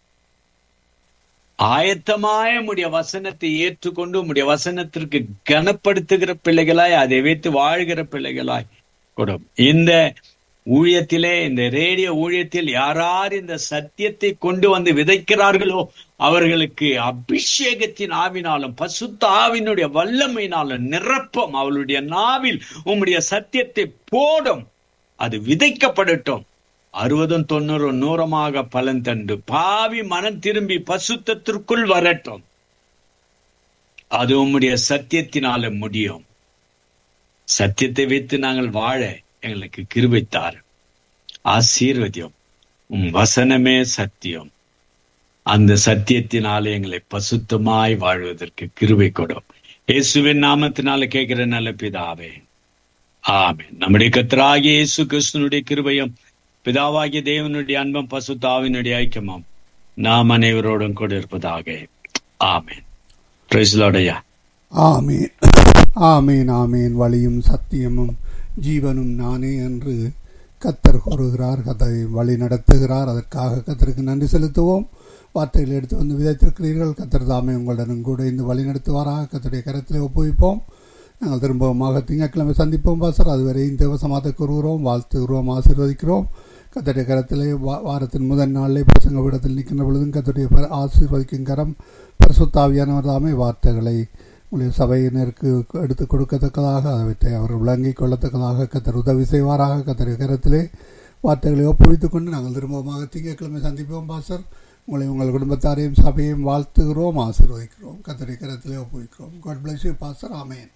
ஆயத்தமாய உடைய வசனத்தை ஏற்றுக்கொண்டு உடைய வசனத்திற்கு கனப்படுத்துகிற பிள்ளைகளாய் அதை வைத்து வாழ்கிற பிள்ளைகளாய் கொடும் இந்த ஊழியத்திலே இந்த ரேடியோ ஊழியத்தில் யாரார் இந்த சத்தியத்தை கொண்டு வந்து விதைக்கிறார்களோ அவர்களுக்கு அபிஷேகத்தின் ஆவினாலும் பசுத்த ஆவினுடைய வல்லமையினாலும் நிரப்பம் அவளுடைய நாவில் உம்முடைய சத்தியத்தை போடும் அது விதைக்கப்படட்டும் அறுபதும் தொண்ணூறும் நூறமாக பலன் தண்டு பாவி மனம் திரும்பி பசுத்தத்திற்குள் வரட்டும் அது உம்முடைய சத்தியத்தினால முடியும் சத்தியத்தை வைத்து நாங்கள் வாழ எங்களுக்கு கிருபைத்தார் ஆசீர்வதியம் உம் வசனமே சத்தியம் அந்த சத்தியத்தினாலே எங்களை பசுத்தமாய் வாழ்வதற்கு கிருபை கொடும் இயேசுவின் நாமத்தினால கேட்கிற நல்ல பிதாவே ஆமென் நம்முடைய கத்தராகிய இயேசு கிறிஸ்துனுடைய கிருபையும் பிதாவாகிய தேவனுடைய அன்பம் பசுத்தாவினுடைய ஐக்கியமாம் நாம் அனைவரோடும் கூட இருப்பதாக ஆமென் பிரைஸ்லாடையா ஆமீன் ஆமீன் ஆமீன் வழியும் சத்தியமும் ஜீவனும் நானே என்று கத்தர் கூறுகிறார் கத்தரை வழி நடத்துகிறார் அதற்காக கத்தருக்கு நன்றி செலுத்துவோம் வார்த்தைகள் எடுத்து வந்து விதைத்திருக்கிறீர்கள் கத்தர் தாமே உங்களுடனும் கூட இந்த வழி நடத்துவாராக கத்தருடைய கரத்தில் ஒப்புவிப்போம் நாங்கள் திரும்பமாக திங்கட்கிழமை சந்திப்போம் பாசர் அதுவரை இந்த தேவசமாத்தை கூறுகிறோம் வாழ்த்துகிறோம் ஆசீர்வதிக்கிறோம் கத்தருடைய கரத்திலே வா- வாரத்தின் முதல் நாளிலே பிரசங்க விடத்தில் நிற்கின்ற பொழுதும் கத்தருடைய பர- ஆசீர்வதிக்கும் கரம் பரிசுத்தாவியானவர் தாமே வார்த்தைகளை உங்களுடைய சபையினருக்கு எடுத்து கொடுக்கத்தக்கதாக அவற்றை அவர் விளங்கிக் கொள்ளத்தக்கதாக கத்தர் உதவி செய்வாராக கத்தருடைய கரத்திலே வார்த்தைகளை ஒப்புவித்துக் கொண்டு நாங்கள் திரும்பமாக திங்கட்கிழமை சந்திப்போம் பாசர் உங்களை உங்கள் குடும்பத்தாரையும் சபையையும் வாழ்த்துகிறோம் ஆசீர்வதிக்கிறோம் கத்தருடைய கரத்திலே ஒப்புவிக்கிறோம் காட் பிளஸ் யூ பாசர் ஆமேன்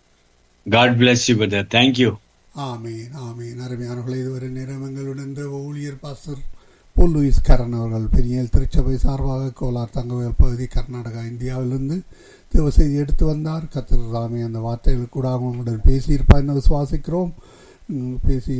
God bless you brother thank you ஆமீன் ஆமீன் அருமையானவர்களை இதுவரை நேரம் எங்களுடன் இந்த ஊழியர் பாஸ்டர் போல் லூயிஸ் கரண் அவர்கள் பெரிய திருச்சபை சார்பாக கோலார் தங்கவேல் பகுதி கர்நாடகா இந்தியாவிலிருந்து தேவ செய்தி எடுத்து வந்தார் கத்திர ராமே அந்த வார்த்தைகள் கூட அவங்களுடன் பேசியிருப்பார் என்று விசுவாசிக்கிறோம் உம், பேசி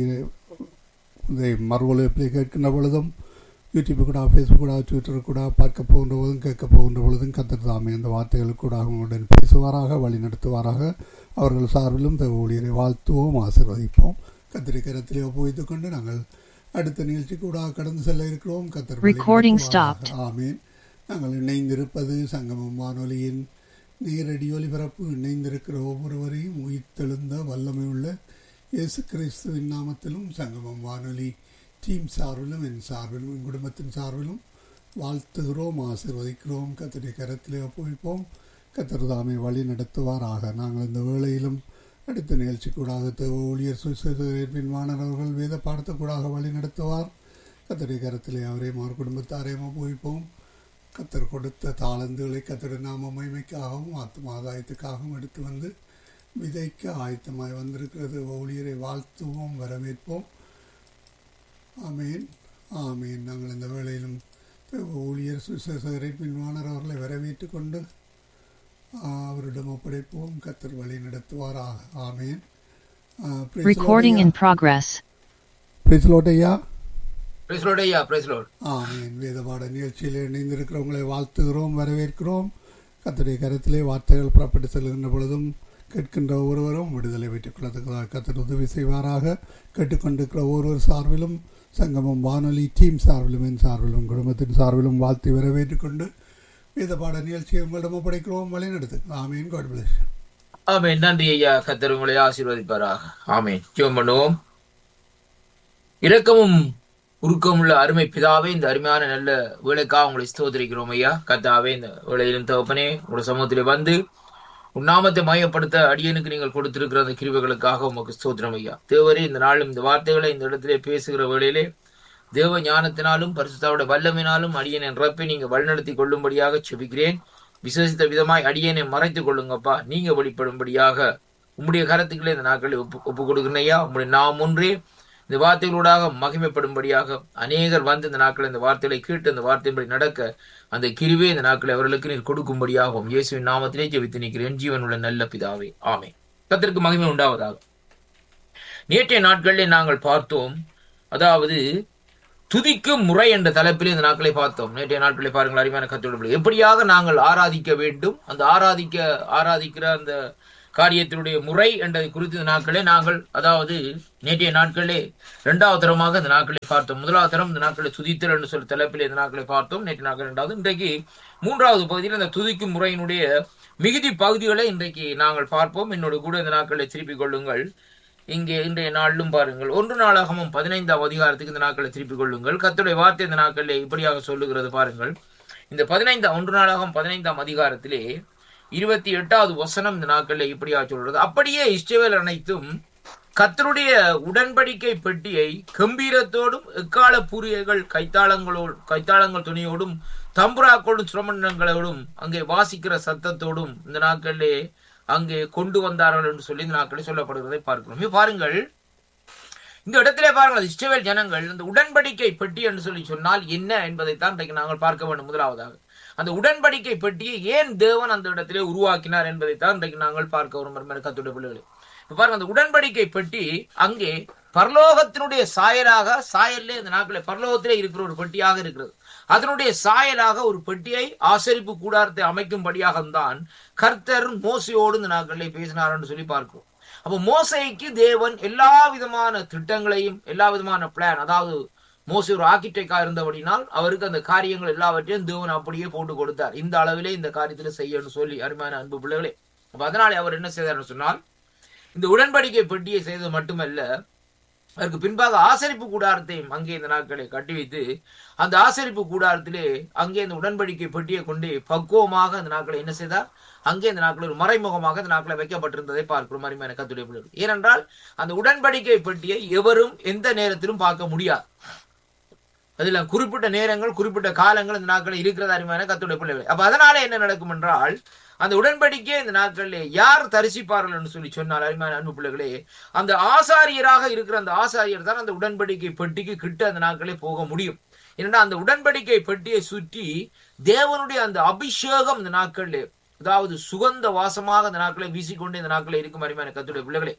இதை மறு ஒலிபரப்பை கேட்கின்ற பொழுதும் யூடியூப் கூட ஃபேஸ்புக் கூட ட்விட்டர் கூட பார்க்க போகின்ற பொழுதும் கேட்க போகின்ற பொழுதும் கத்தர் தாமே அந்த வார்த்தைகள் கூட அவங்களுடன் பேசுவாராக வழி நடத்துவாராக அவர்கள் சார்பிலும் இந்த ஊழியரை வாழ்த்துவோம் ஆசீர்வதிப்போம் கத்திரை கரத்திலே ஒப்புவித்துக் கொண்டு நாங்கள் அடுத்த நிகழ்ச்சி கூட கடந்து செல்ல இருக்கிறோம் கத்தர் வழி Recording நடத்துவாராக. stopped. ஆமீன் நாங்கள் இணைந்திருப்பது சங்கமம் வானொலியின் நேரடி ஒலிபரப்பு இணைந்திருக்கிற ஒவ்வொருவரையும் உயிர்த்தெழுந்த வல்லமை உள்ள இயேசு கிறிஸ்துவின் நாமத்திலும் சங்கமம் வானொலி டீம் சார்பிலும் என் சார்பிலும் என் குடும்பத்தின் சார்பிலும் வாழ்த்துகிறோம் ஆசீர்வதிக்கிறோம் கத்தருடைய கரத்திலே ஒப்புவிப்போம் கத்தர் தாமே வழி நடத்துவாராக நாங்கள் இந்த வேளையிலும் அடுத்த நிகழ்ச்சி கூடாக தேவ ஊழியர் சுவிசேஷபின் மாணவர்கள் வேத பாடத்துக்கூடாக வழி நடத்துவார் கத்தருடைய கரத்திலே அவரையும் அவர் குடும்பத்தாரையும் ஒப்புவிப்போம் கத்தர் கொடுத்த தாளந்துகளை கத்தருடைய நாம மகிமைக்காகவும் ஆத்ம ஆதாயத்துக்காகவும் எடுத்து வந்து விதைக்க ஆயத்தமாய் வந்திருக்கிறது ஊழியரை வாழ்த்துவோம் வரவேற்போம் ஆமேன் ஆமேன் நாங்கள் இந்த வேளையிலும் தேவ ஊழியர் சுசேசரை பின்வானர் அவர்களை வரவேற்று கொண்டு ஆ, அவரிடம் ஒப்படைப்போம் கத்தர் வழி நடத்துவாராக ஆமேன் ஆ, praise the Lord Recording ஐயா. in progress. Praise the Lord ஐயா பிரைஸ் லோட் ஐயா பிரைஸ் லோட் ஆமீன் வேதபாட நிகழ்ச்சியில் இணைந்திருக்கிறவங்களை வாழ்த்துகிறோம் வரவேற்கிறோம் கத்தருடைய கரத்திலே வார்த்தைகள் புறப்பட்டு செல்கின்ற பொழுதும் கேட்கின்ற ஒவ்வொருவரும் விடுதலை பெற்றுக் கொள்ளத்தக்கதாக கத்தர் உதவி செய்வாராக கேட்டுக்கொண்டிருக்கிற ஒவ்வொருவர் சார்பிலும் சங்கமம் வானொலி டீம் சார்பிலும் என் சார்பிலும் குடும்பத்தின் சார்பிலும் வாழ்த்தி வரவேற்றுக் கொண்டு வேதபாட நிகழ்ச்சியை உங்களிடம் ஒப்படைக்கிறோம் வழிநடத்துங்கள் ஆமீன் காட் பிளஸ் ஆமென் நன்றி ஐயா கத்தர் உங்களை ஆசீர்வதிப்பாராக ஆமென் ஜெபம் பண்ணுவோம் இரக்கமும் உருக்கமுள்ள அருமை பிதாவே இந்த அருமையான நல்ல வேலைக்காக உங்களை ஸ்தோத்திரிக்கிறோம் ஐயா கத்தாவே இந்த வேலையிலும் தகப்பனே உங்களோட சமூகத்திலே வந்து உன் நாமத்தை மையப்படுத்த அடியனுக்கு நீங்கள் கொடுத்திருக்கிற அந்த கிருபைகளுக்காக உமக்கு ஸ்தோத்திரம் ஐயா தேவரே இந்த நாளும் இந்த வார்த்தைகளை இந்த இடத்திலே பேசுகிற வேளையிலே தேவ ஞானத்தினாலும் பரிசுத்தாவோட வல்லமினாலும் அடியனை நிரப்பி நீங்க வழிநடத்தி கொள்ளும்படியாக செபிக்கிறேன் விசேஷித்த விதமாய் அடியனை மறைத்துக் கொள்ளுங்கப்பா நீங்க வெளிப்படும்படியாக உம்முடைய கரத்துக்களே இந்த நாட்களை ஒப்பு ஒப்பு கொடுக்கிறேன் உம்முடைய நாம் ஒன்றே இந்த வார்த்தைகளூடாக மகிமைப்படும்படியாக அநேகர் வந்து இந்த நாட்களை இந்த வார்த்தைகளை கேட்டு அந்த வார்த்தையின்படி நடக்க அந்த கிருவே இந்த நாட்களை அவர்களுக்கு நீர் கொடுக்கும்படியாகவும் இயேசுவின் நாமத்திலே ஜெபித்து நிற்கிறேன் ஜீவனுள்ள நல்ல பிதாவே ஆமே கத்திற்கு மகிமை உண்டாவதாக நேற்றைய நாட்களிலே நாங்கள் பார்த்தோம் அதாவது துதிக்கும் முறை என்ற தலைப்பில் இந்த நாட்களை பார்த்தோம் நேற்றைய நாட்களை பாருங்கள் அருமையான கத்தோடு எப்படியாக நாங்கள் ஆராதிக்க வேண்டும் அந்த ஆராதிக்க ஆராதிக்கிற அந்த காரியத்தினுடைய முறை என்றதை குறித்து இந்த நாட்களே நாங்கள் அதாவது நேற்றைய நாட்களே இரண்டாவது தரமாக இந்த நாட்களை பார்த்தோம் முதலாவது தரம் இந்த நாட்களை துதித்தல் என்று சொல்லி தலைப்பில் இந்த நாட்களை பார்த்தோம் நேற்று நாட்கள் இரண்டாவது இன்றைக்கு மூன்றாவது பகுதியில் இந்த துதிக்கும் முறையினுடைய மிகுதி பகுதிகளை இன்றைக்கு நாங்கள் பார்ப்போம் என்னோடு கூட இந்த நாட்களை திருப்பிக் கொள்ளுங்கள் இங்கே இன்றைய நாளிலும் பாருங்கள் ஒன்று நாளாகமும் பதினைந்தாம் அதிகாரத்துக்கு இந்த நாட்களை திருப்பிக் கொள்ளுங்கள் கர்த்தருடைய வார்த்தை இந்த நாட்களில் இப்படியாக சொல்லுகிறது பாருங்கள் இந்த பதினைந்தாம் ஒன்று நாளாகம் பதினைந்தாம் அதிகாரத்திலே இருபத்தி எட்டாவது வசனம் இந்த நாட்களில் இப்படியாக சொல்றது அப்படியே இஸ்ரவேல் அனைத்தும் கர்த்தருடைய உடன்படிக்கை பெட்டியை கம்பீரத்தோடும் எக்கால பூரியைகள் கைத்தாளங்களோடு கைத்தாளங்கள் துணியோடும் தம்புராக்களோடும் சுரமண்டங்களோடும் அங்கே வாசிக்கிற சத்தத்தோடும் இந்த நாட்களிலே அங்கே கொண்டு வந்தார்கள் என்று சொல்லி இந்த நாட்களில் சொல்லப்படுவதை பார்க்கிறோம் இங்க பாருங்கள் இந்த இடத்திலே பாருங்கள் இஸ்ரவேல் ஜனங்கள் இந்த உடன்படிக்கை பெட்டி என்று சொல்லி சொன்னால் என்ன என்பதைத்தான் இன்றைக்கு நாங்கள் பார்க்க வேண்டும் முதலாவதாக அந்த உடன்படிக்கை பெட்டியை ஏன் தேவன் அந்த இடத்திலே உருவாக்கினார் என்பதைத்தான் இன்றைக்கு நாங்கள் பார்க்க வரும் கத்துடைய பிள்ளைகளை இப்ப பாருங்க அந்த உடன்படிக்கை பெட்டி அங்கே பரலோகத்தினுடைய சாயலாக சாயல்ல இந்த நாட்களே பரலோகத்திலே இருக்கிற ஒரு பெட்டியாக இருக்கிறது அதனுடைய சாயலாக ஒரு பெட்டியை ஆசரிப்பு கூடாரத்தை அமைக்கும்படியாக தான் கர்த்தர் மோசையோடு இந்த நாட்களிலே பேசினார் என்று சொல்லி பார்க்கிறோம் அப்ப மோசைக்கு தேவன் எல்லா விதமான திட்டங்களையும் எல்லா விதமான பிளான் அதாவது மோசி ஒரு ஆர்கிடெக்டா இருந்தபடினால் அவருக்கு அந்த காரியங்கள் எல்லாவற்றையும் தேவன் அப்படியே போட்டு கொடுத்தார் இந்த அளவிலே இந்த காரியத்துல செய்யணும்னு சொல்லி அருமையான அன்பு பிள்ளைகளே அப்ப அதனாலே அவர் என்ன செய்தார்னு சொன்னால் இந்த உடன்படிக்கை பெட்டியை செய்தது மட்டுமல்ல அதற்கு பின்பாக ஆசரிப்பு கூடாரத்தையும் அங்கே இந்த நாட்களை கட்டி வைத்து அந்த ஆசரிப்பு கூடாரத்திலே அங்கே இந்த உடன்படிக்கை பெட்டியை கொண்டு பக்குவமாக அந்த நாட்களை என்ன செய்தார் அங்கே இந்த நாட்கள் ஒரு மறைமுகமாக இந்த நாட்களை வைக்கப்பட்டிருந்ததை பார்க்கிறோம் அருமையான கத்துடைய பிள்ளைகள் ஏனென்றால் அந்த உடன்படிக்கை பெட்டியை எவரும் எந்த நேரத்திலும் பார்க்க முடியாது அதுல குறிப்பிட்ட நேரங்கள் குறிப்பிட்ட காலங்கள் இந்த நாட்கள் இருக்கிறது அருமையான கத்துடைய பிள்ளைகள் அப்ப அதனால என்ன நடக்கும் என்றால் அந்த உடன்படிக்கை இந்த நாட்களிலே யார் தரிசிப்பார்கள் என்று சொல்லி சொன்னால் அருமையான அன்பு பிள்ளைகளே அந்த ஆசாரியராக இருக்கிற அந்த ஆசாரியர் தான் அந்த உடன்படிக்கை பெட்டிக்கு கிட்ட அந்த நாட்களே போக முடியும் ஏன்னா அந்த உடன்படிக்கை பெட்டியை சுற்றி தேவனுடைய அந்த அபிஷேகம் இந்த நாட்களிலே அதாவது சுகந்த வாசமாக அந்த நாட்களை வீசிக்கொண்டு இந்த நாட்களை இருக்கும் அருமையான கத்துடைய பிள்ளைகளே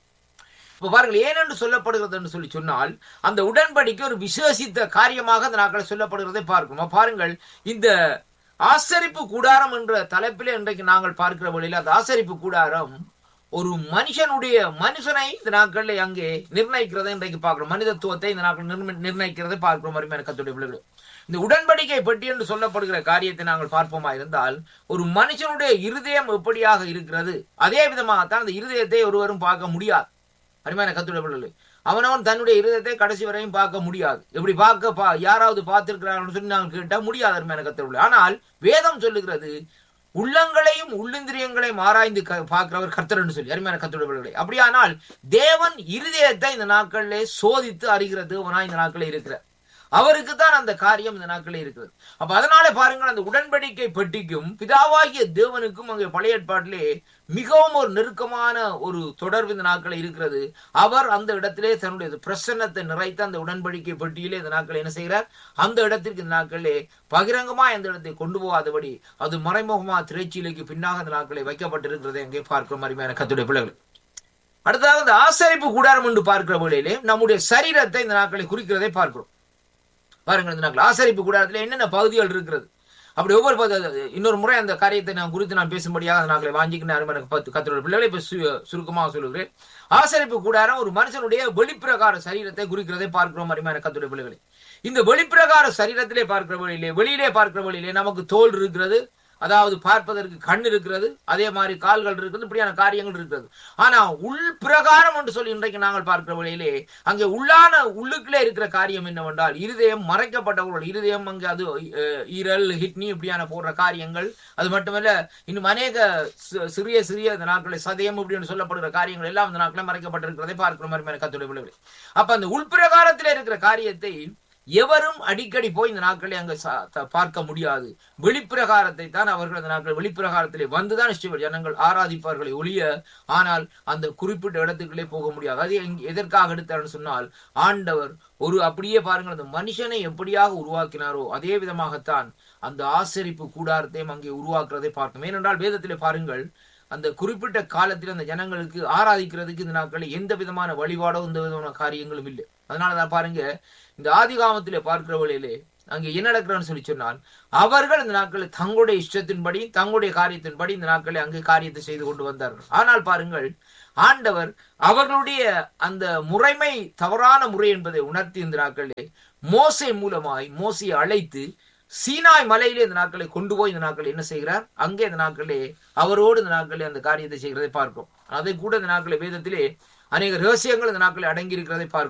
இப்ப பாருங்கள் ஏனென்று சொல்லப்படுகிறது என்று சொல்லி சொன்னால் அந்த உடன்படிக்கை ஒரு விசேஷித்த காரியமாக அந்த நாட்களை சொல்லப்படுகிறதை பார்க்கணும் பாருங்கள் இந்த ஆசரிப்பு கூடாரம் என்ற தலைப்பிலே இன்றைக்கு நாங்கள் பார்க்கிற வழியில் அந்த ஆசரிப்பு கூடாரம் ஒரு மனுஷனுடைய மனுஷனை இந்த நாட்களில் அங்கே நிர்ணயிக்கிறதை இன்றைக்கு பார்க்கிறோம் மனிதத்துவத்தை இந்த நாட்கள் நிர்ண- நிர்ணயிக்கிறதை பார்க்கிறோம் அருமையான கத்துடைய பிள்ளைகள் இந்த உடன்படிக்கை பெட்டி என்று சொல்லப்படுகிற காரியத்தை நாங்கள் பார்ப்போமா இருந்தால் ஒரு மனுஷனுடைய இருதயம் எப்படியாக இருக்கிறது அதே விதமாகத்தான் அந்த இருதயத்தை ஒருவரும் பார்க்க முடியாது அருமையான கத்துடைய பிள்ளைகள் அவனவன் தன்னுடைய இருதயத்தை கடைசி வரையும் பார்க்க முடியாது எப்படி பார்க்க பா யாராவது பார்த்திருக்கிறார்கள் சொல்லி நாங்கள் கேட்டா முடியாது அருமையான கத்துடைய ஆனால் வேதம் சொல்லுகிறது உள்ளங்களையும் உள்ளிந்திரியங்களையும் ஆராய்ந்து க- பார்க்கிறவர் கர்த்தர்னு சொல்லி அருமையான கத்துடைய பிள்ளைகளை அப்படியானால் தேவன் இருதயத்தை இந்த நாட்களிலே சோதித்து அறிகிற தேவனா இந்த நாட்களில் இருக்கிறார் அவருக்கு தான் அந்த காரியம் இந்த நாட்களில் இருக்கிறது அப்ப அதனால பாருங்கள் அந்த உடன்படிக்கை பெட்டிக்கும் பிதாவாகிய தேவனுக்கும் அங்கே பழைய ஏற்பாட்டிலே மிகவும் ஒரு நெருக்கமான ஒரு தொடர்பு இந்த நாட்களில் இருக்கிறது அவர் அந்த இடத்திலே தன்னுடைய பிரசன்னத்தை நிறைத்த அந்த உடன்படிக்கை பெட்டியிலே இந்த நாட்கள் என்ன செய்கிறார் அந்த இடத்திற்கு இந்த நாட்களிலே பகிரங்கமா அந்த இடத்தை கொண்டு போகாதபடி அது மறைமுகமா திரைச்சீலைக்கு பின்னாக அந்த நாட்களை வைக்கப்பட்டிருக்கிறதை அங்கே பார்க்கிற மாதிரியான கத்துடைய பிள்ளைகள் அடுத்ததாக இந்த ஆசரிப்பு கூடாரம் என்று பார்க்கிற வேளையிலே நம்முடைய சரீரத்தை இந்த நாட்களை குறிக்கிறதை பார்க்கிறோம் பாருங்கள் இந்த நாட்கள் ஆசரிப்பு கூடாரத்தில் என்னென்ன பகுதிகள் இருக்கிறது அப்படி ஒவ்வொரு பகுதி இன்னொரு முறை அந்த காரியத்தை நான் குறித்து நான் பேசும்படியாக அந்த நாட்களை வாங்கிக்கிட்டு அருமை பத்து கத்தோட பிள்ளைகளை இப்ப சு- சுருக்கமாக சொல்லுகிறேன் ஆசரிப்பு கூடாரம் ஒரு மனுஷனுடைய வெளிப்பிரகார சரீரத்தை குறிக்கிறதை பார்க்கிறோம் அருமையான கத்தோட பிள்ளைகளை இந்த வெளிப்பிரகார சரீரத்திலே பார்க்கிற வழியிலே வெளியிலே பார்க்கிற வழியிலே நமக்கு தோல் இருக்கிறது அதாவது பார்ப்பதற்கு கண் இருக்கிறது அதே மாதிரி கால்கள் இருக்கிறது இப்படியான காரியங்கள் இருக்கிறது ஆனா உள் பிரகாரம் என்று சொல்லி இன்றைக்கு நாங்கள் பார்க்கிற வழியிலே அங்கே உள்ளான உள்ளுக்குள்ளே இருக்கிற காரியம் என்னவென்றால் இருதயம் மறைக்கப்பட்டவர்கள் இருதயம் அங்கே அது அஹ், ஈரல் ஹிட்னி இப்படியான போடுற காரியங்கள் அது மட்டுமல்ல இன்னும் அநேக சி- சிறிய சிறிய இந்த நாட்களில் சதயம் இப்படின்னு சொல்லப்படுகிற காரியங்கள் எல்லாம் இந்த நாட்களில் மறைக்கப்பட்டிருக்கிறதை பார்க்கிற மாதிரி கத்துடைய பிள்ளைகளை அப்ப அந்த உள்பிரகாரத்தில் இருக்கிற காரியத்தை எவரும் அடிக்கடி போய் இந்த நாட்களில் அங்க சா- த- பார்க்க முடியாது வெளிப்பிரகாரத்தை தான் அவர்கள் அந்த நாட்கள் வெளிப்பிரகாரத்திலே வந்துதான் இஷ்டப்படி ஜனங்கள் ஆராதிப்பார்களை ஒழிய ஆனால் அந்த குறிப்பிட்ட இடத்துக்குள்ளே போக முடியாது அது எங்க- எதற்காக எடுத்தார்னு சொன்னால் ஆண்டவர் ஒரு அப்படியே பாருங்கள் அந்த மனுஷனை எப்படியாக உருவாக்கினாரோ அதே விதமாகத்தான் அந்த ஆசரிப்பு கூடாரத்தையும் அங்கே உருவாக்குறதை பார்க்கும் ஏனென்றால் வேதத்திலே பாருங்கள் அந்த குறிப்பிட்ட காலத்தில் அந்த ஜனங்களுக்கு ஆராதிக்கிறதுக்கு இந்த நாட்களில் எந்த விதமான வழிபாடோ எந்த விதமான காரியங்களும் இல்லை அதனால தான் பாருங்க இந்த ஆதிகாமத்திலே பார்க்கிற வழியிலே அங்கே என்ன நடக்கிறான்னு சொல்லி சொன்னால் அவர்கள் இந்த நாட்களில் தங்களுடைய இஷ்டத்தின்படி தங்களுடைய காரியத்தின்படி இந்த நாட்களில் அங்கே காரியத்தை செய்து கொண்டு வந்தார்கள் ஆனால் பாருங்கள் ஆண்டவர் அவர்களுடைய அந்த முறைமை தவறான முறை என்பதை உணர்த்தி இந்த நாட்களிலே மோசை மூலமாய் மோசையை அழைத்து சீனாய் மலையிலே இந்த நாட்களை கொண்டு போய் இந்த நாட்களை என்ன செய்கிறார் அங்கே இந்த நாட்களே அவரோடு இந்த நாட்களே அந்த காரியத்தை செய்கிறதை பார்க்கிறோம் அதை கூட இந்த நாட்களை வேதத்திலே அநேக ரகசியங்கள் இந்த நாட்களில் அடங்கி இருக்கிறதை பார்க்கிறோம்